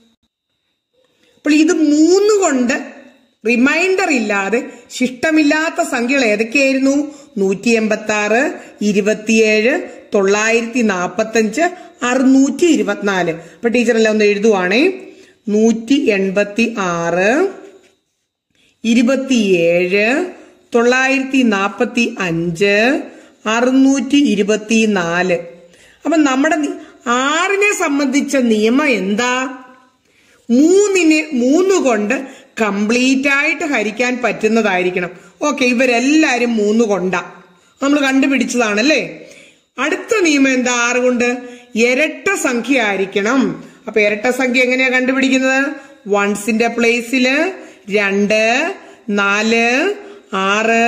അപ്പോൾ ഇത് മൂന്ന് കൊണ്ട് റിമൈൻഡർ ഇല്ലാതെ ശിഷ്ടമില്ലാത്ത സംഖ്യകൾ ഏതൊക്കെയായിരുന്നു നൂറ്റി എൺപത്തി ആറ് ഇരുപത്തിയേഴ് തൊള്ളായിരത്തി നാപ്പത്തി അഞ്ച് അറുന്നൂറ്റി ഇരുപത്തിനാല് അപ്പൊ ടീച്ചറെല്ലാം ഒന്ന് എഴുതുവാണേ നൂറ്റി എൺപത്തി ആറ് ഇരുപത്തിയേഴ് തൊള്ളായിരത്തി നാപ്പത്തി അഞ്ച് അറുന്നൂറ്റി ഇരുപത്തി നാല് അപ്പൊ നമ്മുടെ നി- ആറിനെ സംബന്ധിച്ച നിയമം എന്താ മൂന്നിനെ മൂന്ന് കൊണ്ട് കംപ്ലീറ്റ് ആയിട്ട് ഹരിക്കാൻ പറ്റുന്നതായിരിക്കണം ഓക്കെ ഇവരെല്ലാരും മൂന്ന് കൊണ്ടാ നമ്മൾ കണ്ടുപിടിച്ചതാണല്ലേ അടുത്ത നിയമം എന്താ ആറ് കൊണ്ട് ഇരട്ട സംഖ്യ ആയിരിക്കണം അപ്പൊ ഇരട്ട സംഖ്യ എങ്ങനെയാ കണ്ടുപിടിക്കുന്നത് വൺസിന്റെ പ്ലേസില് രണ്ട് നാല് ആറ്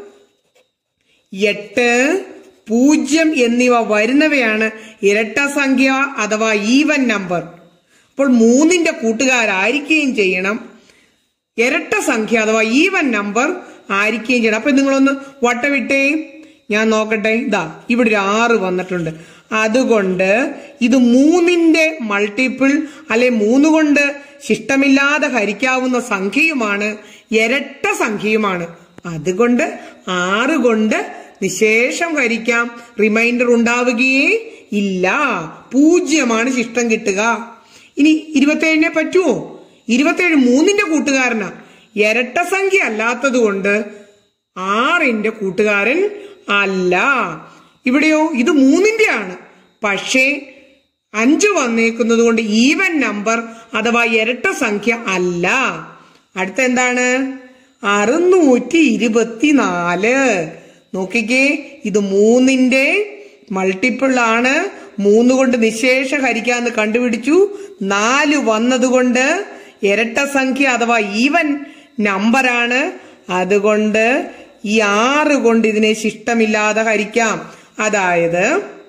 എട്ട് പൂജ്യം എന്നിവ വരുന്നവയാണ് ഇരട്ട സംഖ്യ അഥവാ ഈവൻ നമ്പർ അപ്പോൾ മൂന്നിന്റെ കൂട്ടുകാരായിരിക്കുകയും ചെയ്യണം ഇരട്ട സംഖ്യ അഥവാ ഈവൻ നമ്പർ ആയിരിക്കുകയും ചെയ്യണം അപ്പൊ നിങ്ങളൊന്ന് വട്ടവിട്ടേ ഞാൻ നോക്കട്ടെ ഇതാ ഇവിടെ ഒരു ആറ് വന്നിട്ടുണ്ട് അതുകൊണ്ട് ഇത് മൂന്നിന്റെ മൾട്ടിപ്പിൾ അല്ലെ മൂന്ന് കൊണ്ട് ശിഷ്ടമില്ലാതെ ഹരിക്കാവുന്ന സംഖ്യയുമാണ് ഇരട്ട സംഖ്യയുമാണ് അതുകൊണ്ട് ആറ് കൊണ്ട് നിശേഷം ഹരിക്കാം റിമൈൻഡർ ഉണ്ടാവുകയേ ഇല്ല പൂജ്യമാണ് ശിഷ്ടം കിട്ടുക ഇനി ഇരുപത്തേഴിനെ പറ്റുമോ ഇരുപത്തേഴ് മൂന്നിന്റെ കൂട്ടുകാരനാ ഇരട്ട സംഖ്യ അല്ലാത്തത് കൊണ്ട് ആറിന്റെ കൂട്ടുകാരൻ അല്ല ഇവിടെയോ ഇത് മൂന്നിന്റെ ആണ് പക്ഷേ അഞ്ച് വന്നേക്കുന്നത് കൊണ്ട് ഈവൻ നമ്പർ അഥവാ ഇരട്ട സംഖ്യ അല്ല അടുത്ത എന്താണ് അറുന്നൂറ്റി ഇരുപത്തിനാല് നോക്കിക്കേ ഇത് മൂന്നിന്റെ മൾട്ടിപ്പിൾ ആണ് മൂന്ന് കൊണ്ട് നിശേഷ ഹരിക്കാന്ന് കണ്ടുപിടിച്ചു നാല് വന്നതുകൊണ്ട് ഇരട്ട സംഖ്യ അഥവാ ഈവൻ നമ്പറാണ് അതുകൊണ്ട് ഈ ആറ് കൊണ്ട് ഇതിനെ ശിഷ്ടമില്ലാതെ ഹരിക്കാം അതായത്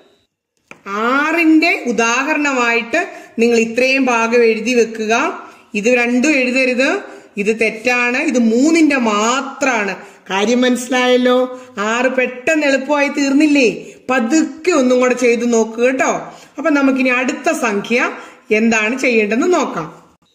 ആറിന്റെ ഉദാഹരണമായിട്ട് നിങ്ങൾ ഇത്രയും ഭാഗം എഴുതി വെക്കുക ഇത് രണ്ടും എഴുതരുത് ഇത് തെറ്റാണ് ഇത് മൂന്നിന്റെ മാത്രാണ് കാര്യം മനസ്സിലായല്ലോ ആറ് പെട്ടെന്ന് എളുപ്പമായി തീർന്നില്ലേ പതുക്കെ ഒന്നും കൂടെ ചെയ്തു നോക്കുക കേട്ടോ അപ്പൊ നമുക്കിനി അടുത്ത സംഖ്യ എന്താണ് ചെയ്യേണ്ടതെന്ന് നോക്കാം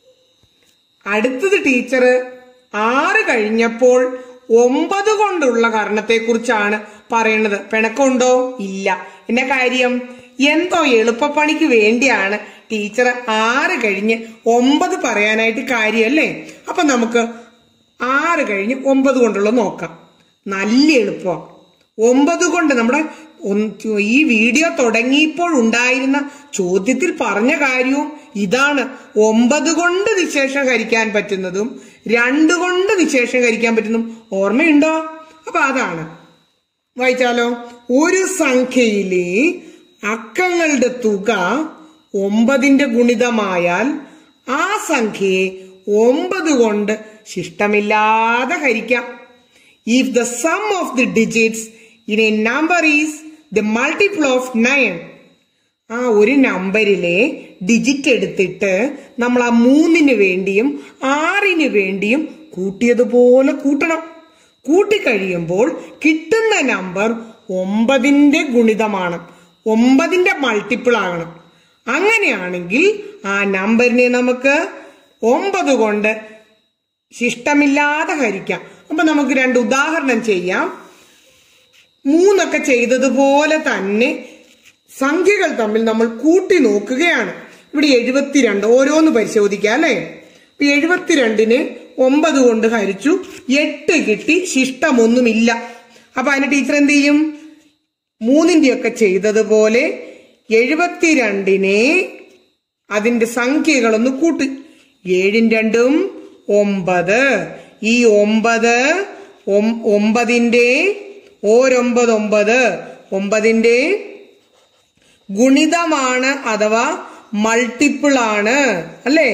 അടുത്തത് ടീച്ചർ ആറ് കഴിഞ്ഞപ്പോൾ ഒമ്പത് കൊണ്ടുള്ള കർണത്തെ കുറിച്ചാണ് പറയുന്നത് പിണക്കമുണ്ടോ ഇല്ല എന്ന കാര്യം എന്തോ എളുപ്പപ്പണിക്ക് വേണ്ടിയാണ് ടീച്ചർ ആറ് കഴിഞ്ഞ് ഒമ്പത് പറയാനായിട്ട് കാര്യമല്ലേ അപ്പൊ നമുക്ക് ആറ് കഴിഞ്ഞ് ഒമ്പത് കൊണ്ടുള്ള നോക്കാം നല്ല എളുപ്പമാണ് ഒമ്പത് കൊണ്ട് നമ്മുടെ ഒന്ന് ഈ വീഡിയോ തുടങ്ങിയപ്പോൾ ഉണ്ടായിരുന്ന ചോദ്യത്തിൽ പറഞ്ഞ കാര്യവും ഇതാണ് ഒമ്പത് കൊണ്ട് നിശേഷം ഹരിക്കാൻ പറ്റുന്നതും രണ്ട് കൊണ്ട് നിശേഷം ഹരിക്കാൻ പറ്റുന്നതും ഓർമ്മയുണ്ടോ അപ്പൊ അതാണ് വായിച്ചാലോ ഒരു സംഖ്യയിലെ അക്കങ്ങളുടെ തുക ഒമ്പതിന്റെ ഗുണിതമായാൽ ആ സംഖ്യയെ ഒമ്പത് കൊണ്ട് ശിഷ്ടമില്ലാതെ ഹരിക്കാം if the sum of the digits in a number is the multiple of nine ആ ഒരു നമ്പറിലെ ഡിജിറ്റ് എടുത്തിട്ട് നമ്മൾ ആ മൂന്നിന് വേണ്ടിയും ആറിന് വേണ്ടിയും കൂട്ടിയതുപോലെ കൂട്ടണം കൂട്ടിക്കഴിയുമ്പോൾ കിട്ടുന്ന നമ്പർ ഒമ്പതിന്റെ ഗുണിതമാണ് ഒമ്പതിന്റെ മൾട്ടിപ്പിൾ ആകണം അങ്ങനെയാണെങ്കിൽ ആ നമ്പറിനെ നമുക്ക് ഒമ്പത് കൊണ്ട് ശിഷ്ടമില്ലാതെ ഹരിക്കാം അപ്പൊ നമുക്ക് രണ്ട് ഉദാഹരണം ചെയ്യാം മൂന്നൊക്കെ ചെയ്തതുപോലെ തന്നെ സംഖ്യകൾ തമ്മിൽ നമ്മൾ കൂട്ടി നോക്കുകയാണ് ഇവിടെ എഴുപത്തിരണ്ട് ഓരോന്ന് പരിശോധിക്കാം അല്ലെ ഇപ്പൊ എഴുപത്തിരണ്ടിന് ഒമ്പത് കൊണ്ട് ഹരിച്ചു എട്ട് കിട്ടി ശിഷ്ടമൊന്നുമില്ല അപ്പൊ അതിന് ടീച്ചർ എന്ത് ചെയ്യും മൂന്നിന്റെ ഒക്കെ ചെയ്തതുപോലെ എഴുപത്തിരണ്ടിനെ അതിന്റെ സംഖ്യകളൊന്ന് കൂട്ടി ഏഴും രണ്ടും ഒമ്പത് ഈ ഒമ്പത് ഒം- ഒമ്പതിന്റെ ഓരൊമ്പത് ഒമ്പത് ഒമ്പതിന്റെ ഗുണിതമാണ് അഥവാ മൾട്ടിപ്പിൾ ആണ് അല്ലേ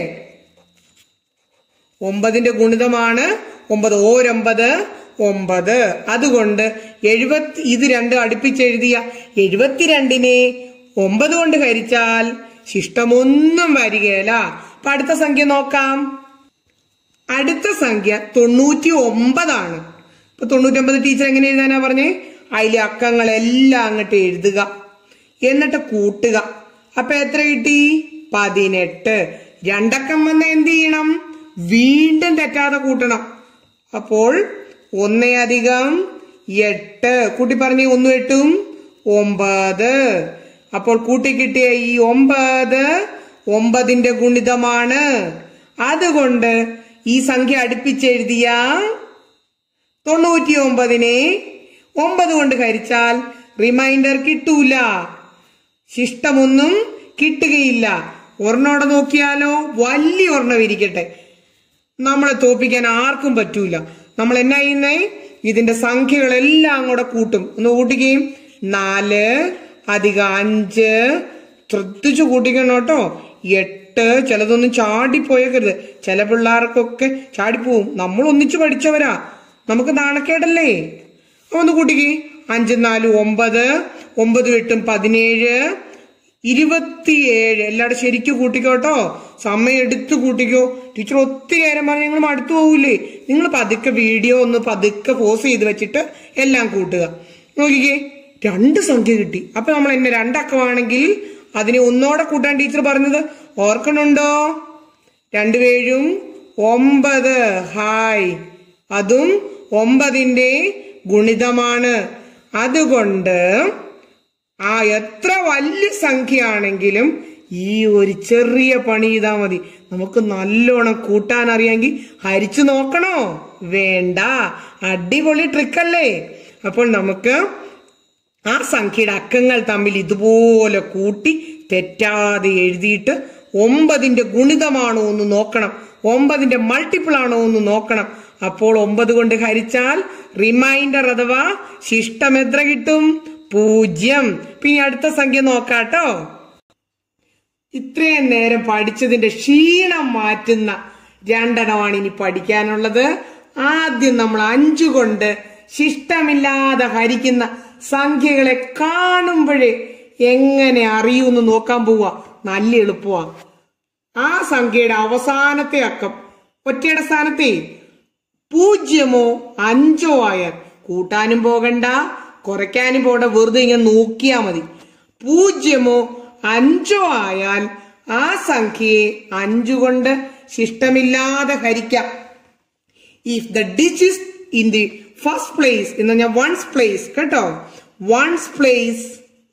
ഒമ്പതിന്റെ ഗുണിതമാണ് ഒമ്പത് ഓരൊമ്പത് ഒമ്പത് അതുകൊണ്ട് എഴുപത്തി ഇത് രണ്ടും അടുപ്പിച്ചെഴുതിയ എഴുപത്തിരണ്ടിനെ ഒമ്പത് കൊണ്ട് ഹരിച്ചാൽ ശിഷ്ടമൊന്നും വരികയില്ല അപ്പൊ അടുത്ത സംഖ്യ നോക്കാം അടുത്ത സംഖ്യ തൊണ്ണൂറ്റി ഒമ്പതാണ് ഇപ്പൊ തൊണ്ണൂറ്റി ഒമ്പത് ടീച്ചർ എങ്ങനെ എഴുതാനാ പറഞ്ഞേ അതിലെ അക്കങ്ങളെല്ലാം അങ്ങോട്ട് എഴുതുക എന്നിട്ട് കൂട്ടുക അപ്പൊ എത്ര കിട്ടി പതിനെട്ട് രണ്ടക്കം വന്ന എന്ത് ചെയ്യണം വീണ്ടും തെറ്റാതെ കൂട്ടണം അപ്പോൾ ഒന്നേ അധികം എട്ട് കൂട്ടി പറഞ്ഞ ഒന്നും എട്ടും ഒമ്പത് അപ്പോൾ കൂട്ടി കിട്ടിയ ഈ ഒമ്പത് ഒമ്പതിന്റെ ഗുണിതമാണ് അതുകൊണ്ട് ഈ സംഖ്യ അടുപ്പിച്ചെഴുതിയ തൊണ്ണൂറ്റി ഒമ്പതിനെ ഒമ്പത് കൊണ്ട് ഹരിച്ചാൽ റിമൈൻഡർ കിട്ടൂല ശിഷ്ടമൊന്നും കിട്ടുകയില്ല ഒരെണ്ണോടെ നോക്കിയാലോ വലിയ ഒരെണ്ണം ഇരിക്കട്ടെ നമ്മളെ തോപ്പിക്കാൻ ആർക്കും പറ്റൂല നമ്മൾ എന്നാ ചെയ്യുന്നേ ഇതിന്റെ സംഖ്യകളെല്ലാം കൂടെ കൂട്ടും ഒന്ന് കൂട്ടുകയും നാല് അധികം അഞ്ച് ശ്രദ്ധിച്ചു കൂട്ടിക്കണം കേട്ടോ എട്ട് ചിലതൊന്നും ചാടിപ്പോയേക്കരുത് ചില പിള്ളേർക്കൊക്കെ ചാടിപ്പോവും നമ്മൾ ഒന്നിച്ചു പഠിച്ചവരാ നമുക്ക് നാണക്കേടല്ലേ അപ്പൊ ഒന്ന് കൂട്ടിക്കേ അഞ്ചും നാലും ഒമ്പത് ഒമ്പത് എട്ടും പതിനേഴ് ഇരുപത്തിയേഴ് എല്ലാവരും ശരിക്കും കൂട്ടിക്കോട്ടോ സമയം എടുത്ത് കൂട്ടിക്കോ ടീച്ചർ ഒത്തിരി നേരം പറഞ്ഞ് നിങ്ങൾ മടുത്തു പോകൂലേ നിങ്ങൾ പതുക്കെ വീഡിയോ ഒന്ന് പതുക്കെ പോസ് ചെയ്ത് വെച്ചിട്ട് എല്ലാം കൂട്ടുക നോക്കിക്കേ രണ്ട് സംഖ്യ കിട്ടി അപ്പൊ നമ്മൾ എന്നെ രണ്ടക്കമാണെങ്കിൽ അതിനെ ഒന്നോടെ കൂട്ടാൻ ടീച്ചർ പറഞ്ഞത് ഓർക്കണുണ്ടോ രണ്ടുപേരും ഒമ്പത് ഹായ് അതും ഒമ്പതിന്റെ ഗുണിതമാണ് അതുകൊണ്ട് ആ എത്ര വലിയ സംഖ്യയാണെങ്കിലും ഈ ഒരു ചെറിയ പണി ചെയ്താ മതി നമുക്ക് നല്ലോണം കൂട്ടാൻ അറിയാമെങ്കിൽ ഹരിച്ചു നോക്കണോ വേണ്ട അടിപൊളി ട്രിക്കല്ലേ അപ്പോൾ നമുക്ക് ആ സംഖ്യയുടെ അക്കങ്ങൾ തമ്മിൽ ഇതുപോലെ കൂട്ടി തെറ്റാതെ എഴുതിയിട്ട് ഒമ്പതിന്റെ ഗുണിതമാണോ എന്ന് നോക്കണം ഒമ്പതിന്റെ മൾട്ടിപ്പിൾ ആണോ എന്ന് നോക്കണം അപ്പോൾ ഒമ്പത് കൊണ്ട് ഹരിച്ചാൽ റിമൈൻഡർ അഥവാ ശിഷ്ടം എത്ര കിട്ടും പൂജ്യം പിന്നെ അടുത്ത സംഖ്യ നോക്കാട്ടോ ഇത്രയും നേരം പഠിച്ചതിന്റെ ക്ഷീണം മാറ്റുന്ന രണ്ടെണ്ണമാണ് ഇനി പഠിക്കാനുള്ളത് ആദ്യം നമ്മൾ അഞ്ചു കൊണ്ട് ശിഷ്ടമില്ലാതെ ഹരിക്കുന്ന സംഖ്യകളെ കാണുമ്പോഴേ എങ്ങനെ അറിയൂന്ന് നോക്കാൻ പോവാ നല്ല എളുപ്പമാ ആ സംഖ്യയുടെ അവസാനത്തെ അക്കം ഒറ്റയുടെ സ്ഥാനത്തെ പൂജ്യമോ അഞ്ചോ ആയാൽ കൂട്ടാനും പോകണ്ട കുറയ്ക്കാനും പോകണ്ട വെറുതെ ഇങ്ങനെ നോക്കിയാ മതി പൂജ്യമോ അഞ്ചോ ആയാൽ ആ സംഖ്യയെ അഞ്ചു കൊണ്ട് ശിഷ്ടമില്ലാതെ ഹരിക്കാം if the digit in the first place എന്ന് പറഞ്ഞാൽ വൺസ് പ്ലേസ് കേട്ടോ ones place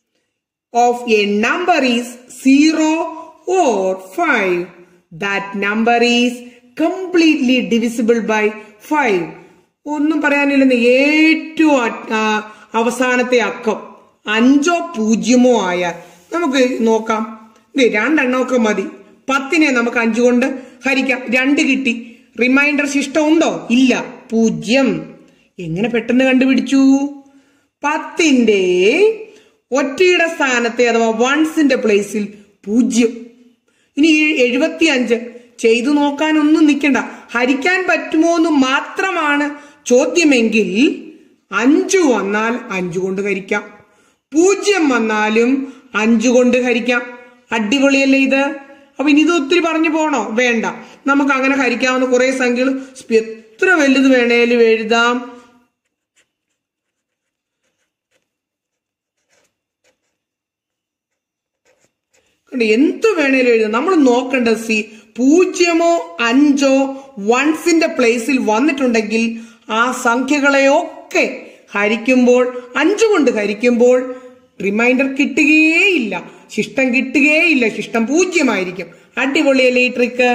of a number is 0 or 5, that number is completely divisible by 5. ഒന്നും പറയാനില്ലെന്ന് ഏറ്റവും അ- ആ, അവസാനത്തെ അക്കം അഞ്ചോ പൂജ്യമോ ആയാൽ നമുക്ക് നോക്കാം ദേ, രണ്ടെണ്ണമൊക്കെ മതി പത്തിനെ നമുക്ക് അഞ്ചു കൊണ്ട് ഹരിക്കാം രണ്ട് കിട്ടി റിമൈൻഡർ ശിഷ്ടം ഉണ്ടോ ഇല്ല പൂജ്യം എങ്ങനെ പെട്ടെന്ന് കണ്ടുപിടിച്ചു പത്തിന്റെ ഒറ്റയുടെ സ്ഥാനത്തെ അഥവാ വൺസിന്റെ പ്ലേസിൽ പൂജ്യം ഇനി എഴുപത്തി അഞ്ച് ചെയ്തു നോക്കാനൊന്നും നിൽക്കണ്ട ഹരിക്കാൻ പറ്റുമോ എന്ന് മാത്രമാണ് ചോദ്യമെങ്കിൽ അഞ്ചു വന്നാൽ അഞ്ചു കൊണ്ട് ഹരിക്കാം പൂജ്യം വന്നാലും അഞ്ചു കൊണ്ട് ഹരിക്കാം അടിപൊളിയല്ലേ ഇത് അപ്പൊ ഇനി ഇത് ഒത്തിരി പറഞ്ഞു പോണോ വേണ്ട നമുക്ക് അങ്ങനെ ഹരിക്കാവുന്ന കുറെ സംഖ്യകൾ എത്ര വലുത് വേണേലും എഴുതാം കണ്ടോ എന്ത് വേണേലും എഴുതാം നമ്മൾ നോക്കേണ്ട സി പൂജ്യമോ അഞ്ചോ വൺസിന്റെ പ്ലേസിൽ വന്നിട്ടുണ്ടെങ്കിൽ ആ സംഖ്യകളെയൊക്കെ ഹരിക്കുമ്പോൾ അഞ്ചു കൊണ്ട് ഹരിക്കുമ്പോൾ റിമൈൻഡർ കിട്ടുകയേയില്ല ശിഷ്ടം കിട്ടുകയേയില്ല ശിഷ്ടം പൂജ്യമായിരിക്കും അടിപൊളിയല്ലേ ഈ ട്രിക്ക്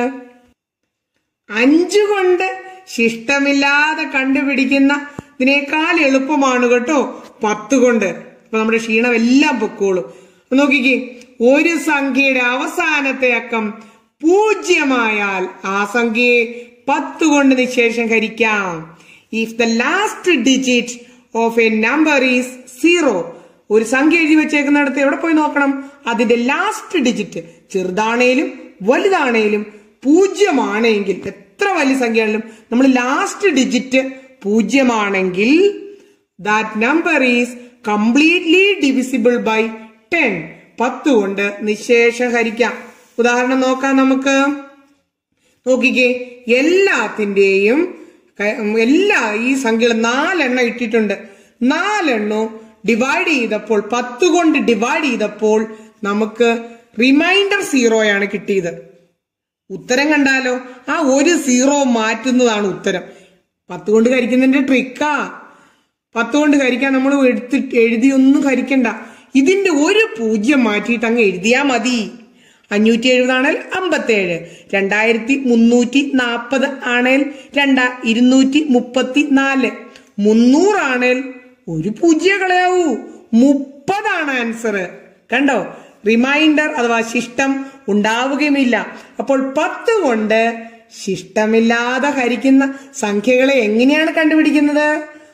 അഞ്ചു കൊണ്ട് ശിഷ്ടമില്ലാതെ കണ്ടുപിടിക്കുന്ന ഇതിനേക്കാൾ എളുപ്പമാണ് കേട്ടോ പത്ത് കൊണ്ട് അപ്പൊ നമ്മുടെ ക്ഷീണം എല്ലാം പൊക്കോളും അപ്പൊ നോക്കിക്കേ ഒരു സംഖ്യയുടെ അവസാനത്തെ അക്കം പൂജ്യമായാൽ ആ സംഖ്യയെ പത്ത് കൊണ്ട് നിശേഷം ഹരിക്കാം if the last digit of a number is zero ഒരു സംഖ്യ എഴുതി വെച്ചേക്കുന്നിടത്ത് എവിടെ പോയി നോക്കണം അതിന്റെ ലാസ്റ്റ് ഡിജിറ്റ് ചെറുതാണേലും വലുതാണേലും പൂജ്യമാണെങ്കിൽ എത്ര വലിയ സംഖ്യയാണെങ്കിലും നമ്മൾ ലാസ്റ്റ് ഡിജിറ്റ് പൂജ്യമാണെങ്കിൽ that number is completely divisible by ten പത്ത് കൊണ്ട് നിശേഷം ഹരിക്കാം ഉദാഹരണം നോക്കാം നമുക്ക് നോക്കിക്കേ എല്ലാത്തിന്റെയും ക- എല്ലാ ഈ സംഖ്യകൾ നാലെണ്ണം ഇട്ടിട്ടുണ്ട് നാലെണ്ണവും ഡിവൈഡ് ചെയ്തപ്പോൾ പത്ത് കൊണ്ട് ഡിവൈഡ് ചെയ്തപ്പോൾ നമുക്ക് റിമൈൻഡർ സീറോയാണ് കിട്ടിയത് ഉത്തരം കണ്ടാലോ ആ ഒരു സീറോ മാറ്റുന്നതാണ് ഉത്തരം പത്ത് കൊണ്ട് കരിക്കുന്നതിന്റെ ട്രിക്കാ പത്ത് കൊണ്ട് കരിക്കാൻ നമ്മൾ എടുത്തിട്ട് എഴുതിയൊന്നും കരിക്കണ്ട ഇതിന്റെ ഒരു പൂജ്യം മാറ്റിയിട്ട് അങ്ങ് എഴുതിയാ മതി അഞ്ഞൂറ്റി എഴുപതാണേൽ അമ്പത്തേഴ് രണ്ടായിരത്തി മുന്നൂറ്റി നാൽപ്പത് ആണേൽ രണ്ടാ ഇരുന്നൂറ്റി മുപ്പത്തി നാല് മുന്നൂറാണേൽ ഒരു പൂജ്യം കളയാവൂ മുപ്പതാണ് ആൻസർ കണ്ടോ റിമൈൻഡർ അഥവാ ശിഷ്ടം ഉണ്ടാവുകയുമില്ല അപ്പോൾ പത്ത് കൊണ്ട് ശിഷ്ടമില്ലാതെ ഹരിക്കുന്ന സംഖ്യകളെ എങ്ങനെയാണ് കണ്ടുപിടിക്കുന്നത്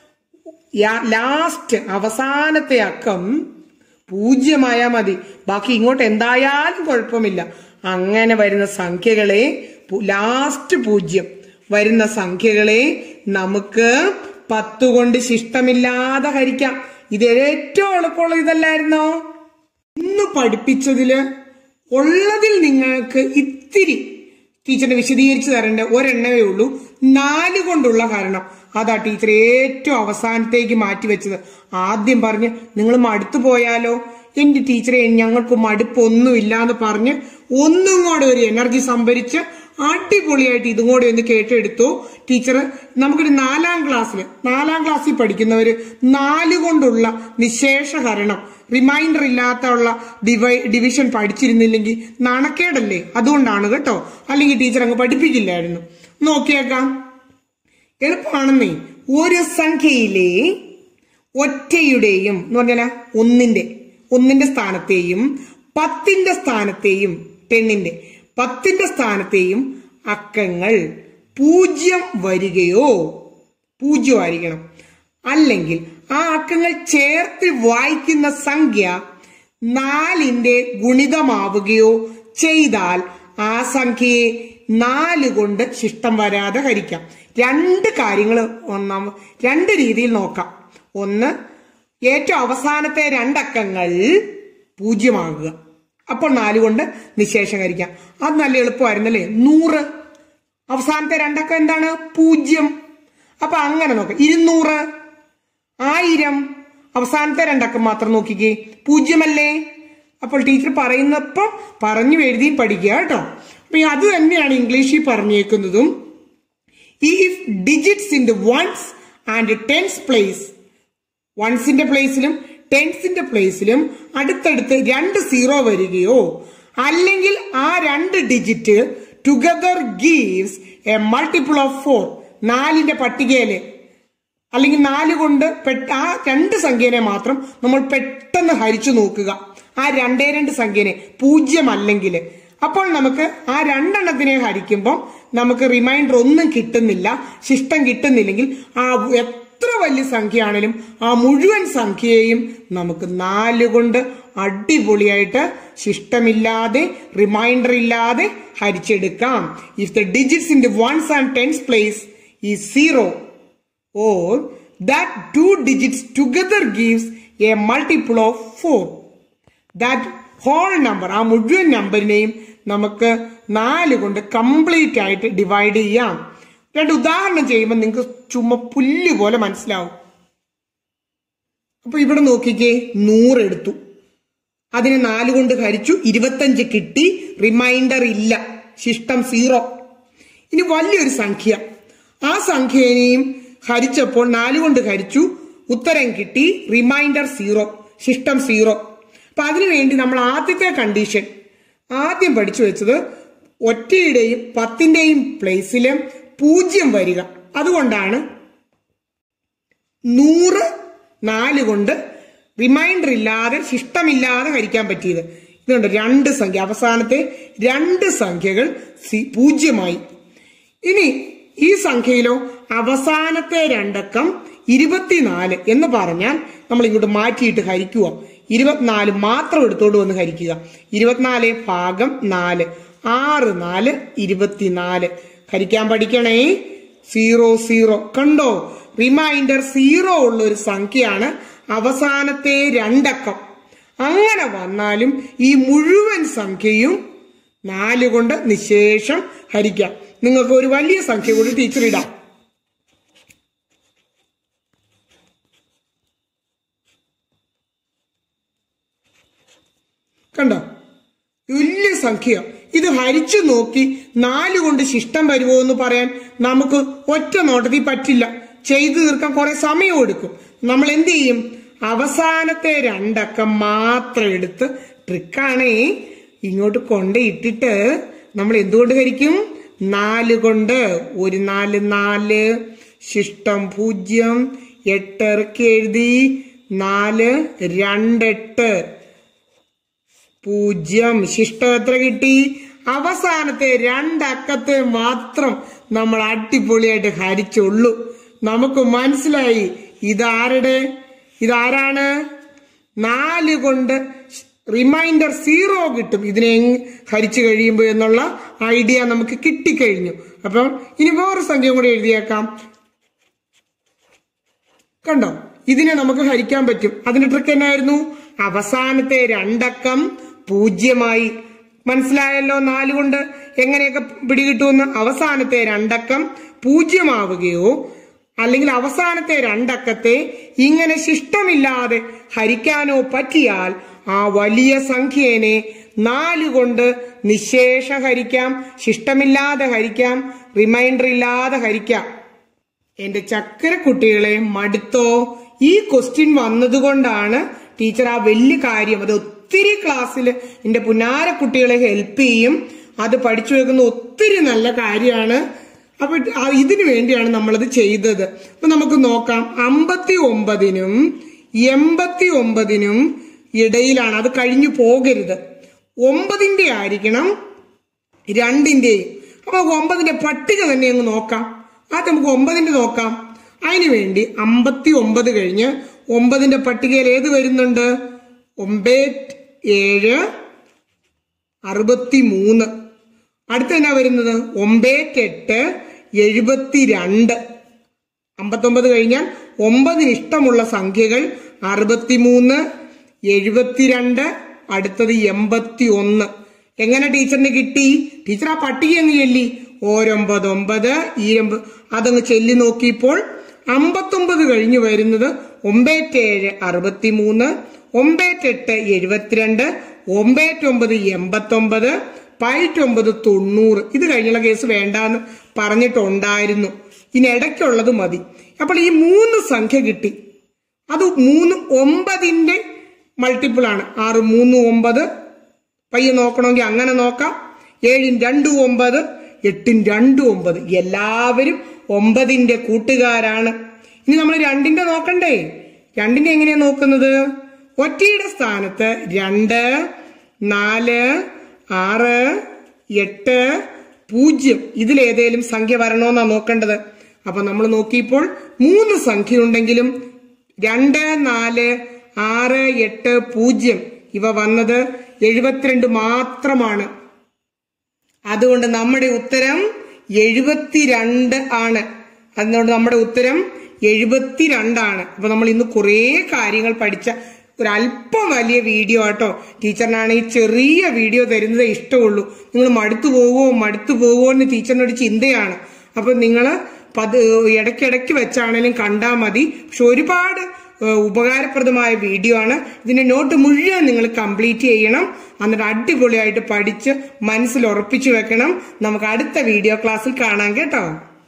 യാ- ലാസ്റ്റ് അവസാനത്തെ അക്കം പൂജ്യമായാൽ മതി ബാക്കി ഇങ്ങോട്ട് എന്തായാലും കുഴപ്പമില്ല അങ്ങനെ വരുന്ന സംഖ്യകളെ പു- ലാസ്റ്റ് പൂജ്യം വരുന്ന സംഖ്യകളെ നമുക്ക് പത്ത് കൊണ്ട് ശിഷ്ടമില്ലാതെ ഹരിക്കാം ഇത് ഏറ്റവും എളുപ്പമുള്ള ഇതല്ലായിരുന്നോ ഇന്ന് പഠിപ്പിച്ചതില് ഉള്ളതിൽ നിങ്ങൾക്ക് ഇത്തിരി ടീച്ചറിന് വിശദീകരിച്ചു തരേണ്ട ഒരെണ്ണമേ ഉള്ളൂ നാല് കൊണ്ടുള്ള കാരണം അതാ ടീച്ചർ ഏറ്റവും അവസാനത്തേക്ക് മാറ്റി വെച്ചത് ആദ്യം പറഞ്ഞ് നിങ്ങൾ മടുത്തു പോയാലോ എന്റെ ടീച്ചറെ ഞങ്ങൾക്ക് മടുപ്പൊന്നുമില്ല എന്ന് പറഞ്ഞ് ഒന്നും കൂടെ ഒരു എനർജി സംഭരിച്ച് അടിപൊളിയായിട്ട് ഇതും കൂടെ ഒന്ന് കേട്ടെടുത്തു ടീച്ചർ നമുക്കൊരു നാലാം ക്ലാസ്സിൽ നാലാം ക്ലാസ്സിൽ പഠിക്കുന്നവര് നാല് കൊണ്ടുള്ള നിശേഷഹരണം റിമൈൻഡർ ഇല്ലാത്തുള്ള ഡിവൈ ഡിവിഷൻ പഠിച്ചിരുന്നില്ലെങ്കിൽ നാണക്കേടല്ലേ അതുകൊണ്ടാണ് കേട്ടോ അല്ലെങ്കിൽ ടീച്ചർ അങ്ങ് പഠിപ്പിക്കില്ലായിരുന്നു നോക്കിയേക്കാം എളുപ്പമാണെന്നേ ഒരു സംഖ്യയിലെ ഒറ്റയുടെയും എന്ന് പറഞ്ഞാൽ ഒന്നിന്റെ ഒന്നിന്റെ സ്ഥാനത്തെയും പത്തിന്റെ സ്ഥാനത്തെയും ടെന്നിന്റെ പത്തിന്റെ സ്ഥാനത്തെയും അക്കങ്ങൾ പൂജ്യം വരികയോ പൂജ്യമായിരിക്കണം അല്ലെങ്കിൽ ആ അക്കങ്ങൾ ചേർത്ത് വായിക്കുന്ന സംഖ്യ നാലിന്റെ ഗുണിതമാവുകയോ ചെയ്താൽ ആ സംഖ്യയെ നാല് കൊണ്ട് ശിഷ്ടം വരാതെ ഹരിക്കാം രണ്ട് കാര്യങ്ങൾ ഒന്നാം രണ്ട് രീതിയിൽ നോക്കാം ഒന്ന് ഏറ്റവും അവസാനത്തെ രണ്ടക്കങ്ങൾ പൂജ്യമാകുക അപ്പോൾ നാല് കൊണ്ട് നിശേഷം ഹരിക്കാം അത് നല്ല എളുപ്പമായിരുന്നല്ലേ നൂറ് അവസാനത്തെ രണ്ടക്കം എന്താണ് പൂജ്യം അപ്പൊ അങ്ങനെ നോക്കാം ഇരുന്നൂറ് ആയിരം അവസാനത്തെ രണ്ടക്കം മാത്രം നോക്കിക്കേ പൂജ്യമല്ലേ അപ്പോൾ ടീച്ചർ പറയുന്നപ്പോൾ പറഞ്ഞു എഴുതി പഠിക്കുക കേട്ടോ അപ്പൊ ഈ അത് തന്നെയാണ് ഇംഗ്ലീഷിൽ പറഞ്ഞേക്കുന്നതും if digits in the ones and tens place വൺസിന്റെ പ്ലേസിലും ടെൻസിന്റെ പ്ലേസിലും അടുത്തടുത്ത് രണ്ട് സീറോ വരികയോ അല്ലെങ്കിൽ ആ രണ്ട് digit together gives a multiple of four നാലിന്റെ പട്ടികയില് അല്ലെങ്കിൽ നാല് കൊണ്ട് പെട്ട ആ രണ്ട് സംഖ്യനെ മാത്രം നമ്മൾ പെട്ടെന്ന് ഹരിച്ചു നോക്കുക ആ രണ്ടേ രണ്ട് സംഖ്യനെ പൂജ്യം അല്ലെങ്കിൽ അപ്പോൾ നമുക്ക് ആ രണ്ടെണ്ണത്തിനെ ഹരിക്കുമ്പോൾ നമുക്ക് റിമൈൻഡർ ഒന്നും കിട്ടുന്നില്ല ശിഷ്ടം കിട്ടുന്നില്ലെങ്കിൽ ആ എത്ര വലിയ സംഖ്യയാണെങ്കിലും ആ മുഴുവൻ സംഖ്യയെയും നമുക്ക് നാല് കൊണ്ട് അടിപൊളിയായിട്ട് ശിഷ്ടമില്ലാതെ റിമൈൻഡർ ഇല്ലാതെ ഹരിച്ചെടുക്കാം if the digits in the ones and tens place ഈ zero or that two digits together gives a multiple of 4. That whole number, ആ മുഴുവൻ നമ്പറിനെയും നമുക്ക് നാല് കൊണ്ട് കംപ്ലീറ്റ് ആയിട്ട് ഡിവൈഡ് ചെയ്യാം രണ്ട് ഉദാഹരണം ചെയ്യുമ്പോൾ നിങ്ങൾക്ക് ചുമ്മാ പുല്ല് പോലെ മനസ്സിലാവും അപ്പൊ ഇവിടെ നോക്കിക്കേ നൂറ് എടുത്തു അതിനെ നാല് കൊണ്ട് ഹരിച്ചു ഇരുപത്തഞ്ച് കിട്ടി റിമൈൻഡർ ഇല്ല ശിഷ്ടം സീറോ ഇനി വലിയൊരു സംഖ്യ ആ സംഖ്യയെയും ഹരിച്ചപ്പോൾ നാല് കൊണ്ട് ഹരിച്ചു ഉത്തരം കിട്ടി റിമൈൻഡർ സീറോ ശിഷ്ടം സീറോ അപ്പൊ അതിനുവേണ്ടി നമ്മൾ ആദ്യത്തെ കണ്ടീഷൻ ആദ്യം പഠിച്ചു വെച്ചത് ഒറ്റയുടെയും പത്തിന്റെയും പ്ലേസിൽ പൂജ്യം വരിക അതുകൊണ്ടാണ് നൂറ് നാല് കൊണ്ട് റിമൈൻഡർ ഇല്ലാതെ ശിഷ്ടമില്ലാതെ ഹരിക്കാൻ പറ്റിയത് ഇതുണ്ട് രണ്ട് സംഖ്യ അവസാനത്തെ രണ്ട് സംഖ്യകൾ സി- പൂജ്യമായി ഇനി ഈ സംഖ്യയിലോ അവസാനത്തെ രണ്ടക്കം ഇരുപത്തിനാല് എന്ന് പറഞ്ഞാൽ നമ്മൾ ഇങ്ങോട്ട് മാറ്റിയിട്ട് ഹരിക്കുക ഇരുപത്തിനാല് മാത്രം എടുത്തോണ്ട് വന്ന് ഹരിക്കുക ഇരുപത്തിനാല് ഭാഗം നാല് ആറ് നാല് ഇരുപത്തിനാല് ഹരിക്കാൻ പഠിക്കണേ സീറോ സീറോ കണ്ടോ റിമൈൻഡർ സീറോ ഉള്ള ഒരു സംഖ്യയാണ് അവസാനത്തെ രണ്ടക്കം അങ്ങനെ വന്നാലും ഈ മുഴുവൻ സംഖ്യയും നാല് കൊണ്ട് നിശേഷം ഹരിക്കാം നിങ്ങൾക്ക് ഒരു വലിയ സംഖ്യ കൂടി ടീച്ചർ ഇടാം കണ്ടോ വലിയ സംഖ്യ ഇത് ഹരിച്ചു നോക്കി നാല് കൊണ്ട് ശിഷ്ടം വരുമോ എന്ന് പറയാൻ നമുക്ക് ഒറ്റ നോട്ടത്തിൽ പറ്റില്ല ചെയ്തു തീർക്കാൻ കുറെ സമയം എടുക്കും നമ്മൾ എന്ത് ചെയ്യും അവസാനത്തെ രണ്ടക്കം മാത്രം എടുത്ത് ട്രിക്കാണേ ഇങ്ങോട്ട് കൊണ്ട് ഇട്ടിട്ട് നമ്മൾ എന്തുകൊണ്ട് ഹരിക്കും നാല് കൊണ്ട് ഒരു നാല് നാല് ശിഷ്ടം പൂജ്യം എട്ട് ഇറക്കി എഴുതി നാല് രണ്ടെട്ട് പൂജ്യം ശിഷ്ടം എത്ര കിട്ടി അവസാനത്തെ രണ്ടക്കത്തെ മാത്രം നമ്മൾ അടിപൊളിയായിട്ട് ഹരിച്ചുള്ളൂ നമുക്ക് മനസ്സിലായി ഇതാരുടെ ഇതാരാണ് നാല് കൊണ്ട് റിമൈൻഡർ സീറോ കിട്ടും ഇതിനെ എങ് ഹരിച്ചു കഴിയുമ്പോൾ എന്നുള്ള ഐഡിയ നമുക്ക് കിട്ടിക്കഴിഞ്ഞു അപ്പം ഇനി വേറെ സംഖ്യ കൂടി എഴുതിയേക്കാം കണ്ടോ ഇതിനെ നമുക്ക് ഹരിക്കാൻ പറ്റും അതിന്റെ ട്രിക്ക് എന്നായിരുന്നു അവസാനത്തെ രണ്ടക്കം പൂജ്യമായി മനസ്സിലായല്ലോ നാല് കൊണ്ട് എങ്ങനെയൊക്കെ പിടികിട്ടുമെന്ന് അവസാനത്തെ രണ്ടക്കം പൂജ്യമാവുകയോ അല്ലെങ്കിൽ അവസാനത്തെ രണ്ടക്കത്തെ ഇങ്ങനെ ശിഷ്ടമില്ലാതെ ഹരിക്കാനോ പറ്റിയാൽ ആ വലിയ സംഖ്യേനെ നാല് കൊണ്ട് നിശേഷ ഹരിക്കാം ശിഷ്ടമില്ലാതെ ഹരിക്കാം റിമൈൻഡർ ഇല്ലാതെ ഹരിക്കാം എന്റെ ചക്കര കുട്ടികളെ മടുത്തോ ഈ ക്വസ്റ്റ്യൻ വന്നതുകൊണ്ടാണ് ടീച്ചർ ആ വലിയ കാര്യം അത് ഒത്തിരി ക്ലാസ്സിൽ എന്റെ പുന്നാര കുട്ടികളെ ഹെൽപ്പ് ചെയ്യും അത് പഠിച്ചു വെക്കുന്ന ഒത്തിരി നല്ല കാര്യമാണ് അപ്പൊ ആ ഇതിനു വേണ്ടിയാണ് നമ്മളത് ചെയ്തത് അപ്പൊ നമുക്ക് നോക്കാം അമ്പത്തി ഒമ്പതിനും എൺപത്തി ഒമ്പതിനും ഇടയിലാണ് അത് കഴിഞ്ഞു പോകരുത് ഒമ്പതിന്റെ ആയിരിക്കണം രണ്ടിന്റെയും അപ്പൊ ഒമ്പതിന്റെ പട്ടിക തന്നെ അങ്ങ് നോക്കാം ആദ്യം നമുക്ക് ഒമ്പതിന്റെ നോക്കാം അതിനു വേണ്ടി അമ്പത്തി ഒമ്പത് കഴിഞ്ഞ് ഒമ്പതിന്റെ പട്ടികയിൽ ഏത് വരുന്നുണ്ട് ഒമ്പേറ്റ് ഏഴ് അറുപത്തി മൂന്ന് അടുത്ത എന്നാ വരുന്നത് ഒമ്പേറ്റ് എട്ട് എഴുപത്തിരണ്ട് അമ്പത്തൊമ്പത് കഴിഞ്ഞാൽ ഒമ്പതിന് ഇഷ്ടമുള്ള സംഖ്യകൾ അറുപത്തിമൂന്ന് എഴുപത്തിരണ്ട് അടുത്തത് എൺപത്തി ഒന്ന് എങ്ങനെ ടീച്ചറിന് കിട്ടി ടീച്ചർ ആ പട്ടിക അങ്ങ് ചെല്ലി ഓരൊമ്പത് ഒമ്പത് ഈ എൺപത് അതങ്ങ് ചെല്ലി നോക്കിയപ്പോൾ അമ്പത്തൊമ്പത് കഴിഞ്ഞ് വരുന്നത് ഒമ്പേറ്റേഴ് അറുപത്തിമൂന്ന് ഒമ്പേറ്റെട്ട് എഴുപത്തിരണ്ട് ഒമ്പേറ്റൊമ്പത് എൺപത്തൊമ്പത് പതിറ്റൊമ്പത് തൊണ്ണൂറ് ഇത് കഴിഞ്ഞുള്ള കേസ് വേണ്ടാന്ന് പറഞ്ഞിട്ടുണ്ടായിരുന്നു ഇനി ഇടയ്ക്കുള്ളത് മതി അപ്പോൾ ഈ മൂന്ന് സംഖ്യ കിട്ടി അത് മൂന്ന് ഒമ്പതിന്റെ മൾട്ടിപ്പിൾ ആണ് ആറ് മൂന്ന് ഒമ്പത് പയ്യെ നോക്കണമെങ്കിൽ അങ്ങനെ നോക്കാം ഏഴിൻ രണ്ട് ഒമ്പത് എട്ടിൻ രണ്ട് ഒമ്പത് എല്ലാവരും ഒമ്പതിന്റെ കൂട്ടുകാരാണ് ഇനി നമ്മൾ രണ്ടിന്റെ നോക്കണ്ടേ രണ്ടിന്റെ എങ്ങനെയാ നോക്കുന്നത് ഒറ്റയുടെ സ്ഥാനത്ത് രണ്ട് നാല് ആറ് എട്ട് പൂജ്യം ഇതിലേതേലും സംഖ്യ വരണോന്നാ നോക്കേണ്ടത് അപ്പൊ നമ്മൾ നോക്കിയപ്പോൾ മൂന്ന് സംഖ്യ ഉണ്ടെങ്കിലും രണ്ട് നാല് ആറ് എട്ട് പൂജ്യം ഇവ വന്നത് എഴുപത്തിരണ്ട് മാത്രമാണ് അതുകൊണ്ട് നമ്മുടെ ഉത്തരം എഴുപത്തിരണ്ട് ആണ് അതുകൊണ്ട് നമ്മുടെ ഉത്തരം എഴുപത്തിരണ്ടാണ് അപ്പൊ നമ്മൾ ഇന്ന് കുറേ കാര്യങ്ങൾ പഠിച്ച ഒരല്പം വലിയ വീഡിയോ ആട്ടോ ടീച്ചറിനാണ് ഈ ചെറിയ വീഡിയോ തരുന്നത് ഇഷ്ടമുള്ളൂ നിങ്ങൾ മടുത്തു പോകുമോ മടുത്തു പോകുമോ എന്ന് ടീച്ചറിനൊരു ചിന്തയാണ് അപ്പൊ നിങ്ങൾ പത് ഇടയ്ക്കിടയ്ക്ക് വെച്ചാണേലും കണ്ടാൽ മതി പക്ഷെ ഒരുപാട് ഏഹ്, ഉപകാരപ്രദമായ വീഡിയോ ആണ് ഇതിന്റെ നോട്ട് മുഴുവൻ നിങ്ങൾ കംപ്ലീറ്റ് ചെയ്യണം എന്നിട്ട് അടിപൊളിയായിട്ട് പഠിച്ച് മനസ്സിൽ ഉറപ്പിച്ചു വെക്കണം നമുക്ക് അടുത്ത വീഡിയോ ക്ലാസ്സിൽ കാണാം കേട്ടോ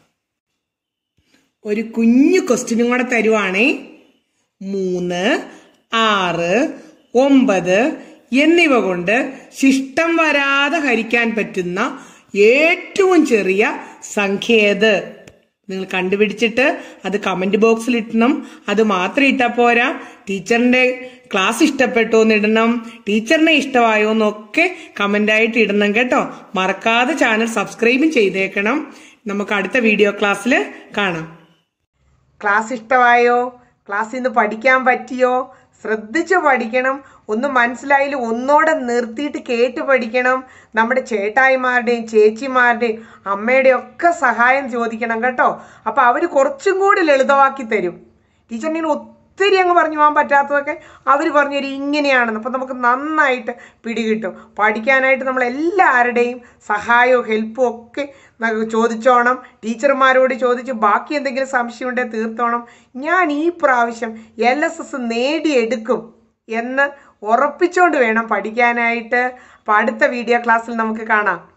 ഒരു കുഞ്ഞു ക്വസ്റ്റ്യനും കൂടെ തരുവാണേ മൂന്ന് ആറ് ഒമ്പത് എന്നിവ കൊണ്ട് ശിഷ്ടം വരാതെ ഹരിക്കാൻ പറ്റുന്ന ഏറ്റവും ചെറിയ സംഖ്യ ഏത് നിങ്ങൾ കണ്ടുപിടിച്ചിട്ട് അത് കമന്റ് ബോക്സിൽ ഇടണം അത് മാത്രം ഇട്ടാ പോരാ ടീച്ചറിന്റെ ക്ലാസ് ഇഷ്ടപ്പെട്ടോ എന്ന് ഇടണം ടീച്ചറിനെ ഇഷ്ടമായോ എന്നൊക്കെ കമന്റായിട്ട് ഇടണം കേട്ടോ മറക്കാതെ ചാനൽ സബ്സ്ക്രൈബും ചെയ്തേക്കണം നമുക്ക് അടുത്ത വീഡിയോ ക്ലാസ്സിൽ കാണാം ക്ലാസ് ഇഷ്ടമായോ ക്ലാസ്സിൽ നിന്ന് പഠിക്കാൻ പറ്റിയോ ശ്രദ്ധിച്ചു പഠിക്കണം ഒന്നും മനസ്സിലായാലും ഒന്നോടെ നിർത്തിയിട്ട് കേട്ട് പഠിക്കണം നമ്മുടെ ചേട്ടായിമാരുടെയും ചേച്ചിമാരുടെയും അമ്മയുടെയും ഒക്കെ സഹായം ചോദിക്കണം കേട്ടോ അപ്പൊ അവർ കുറച്ചും കൂടി ലളിതമാക്കി തരും ടീച്ചറിന് ഒത്തിരി അങ്ങ് പറഞ്ഞു പോകാൻ പറ്റാത്തതൊക്കെ അവർ പറഞ്ഞു തരും ഇങ്ങനെയാണെന്ന് അപ്പം നമുക്ക് നന്നായിട്ട് പിടികിട്ടും പഠിക്കാനായിട്ട് നമ്മൾ എല്ലാവരുടെയും സഹായവും ഹെൽപ്പും ഒക്കെ നമുക്ക് ചോദിച്ചോണം ടീച്ചർമാരോട് ചോദിച്ച് ബാക്കി എന്തെങ്കിലും സംശയം ഉണ്ടെങ്കിൽ തീർത്തോണം ഞാൻ ഈ പ്രാവശ്യം എൽ എസ് എസ് നേടിയെടുക്കും എന്ന് ഉറപ്പിച്ചുകൊണ്ട് വേണം പഠിക്കാനായിട്ട് അപ്പം അടുത്ത വീഡിയോ ക്ലാസ്സിൽ നമുക്ക് കാണാം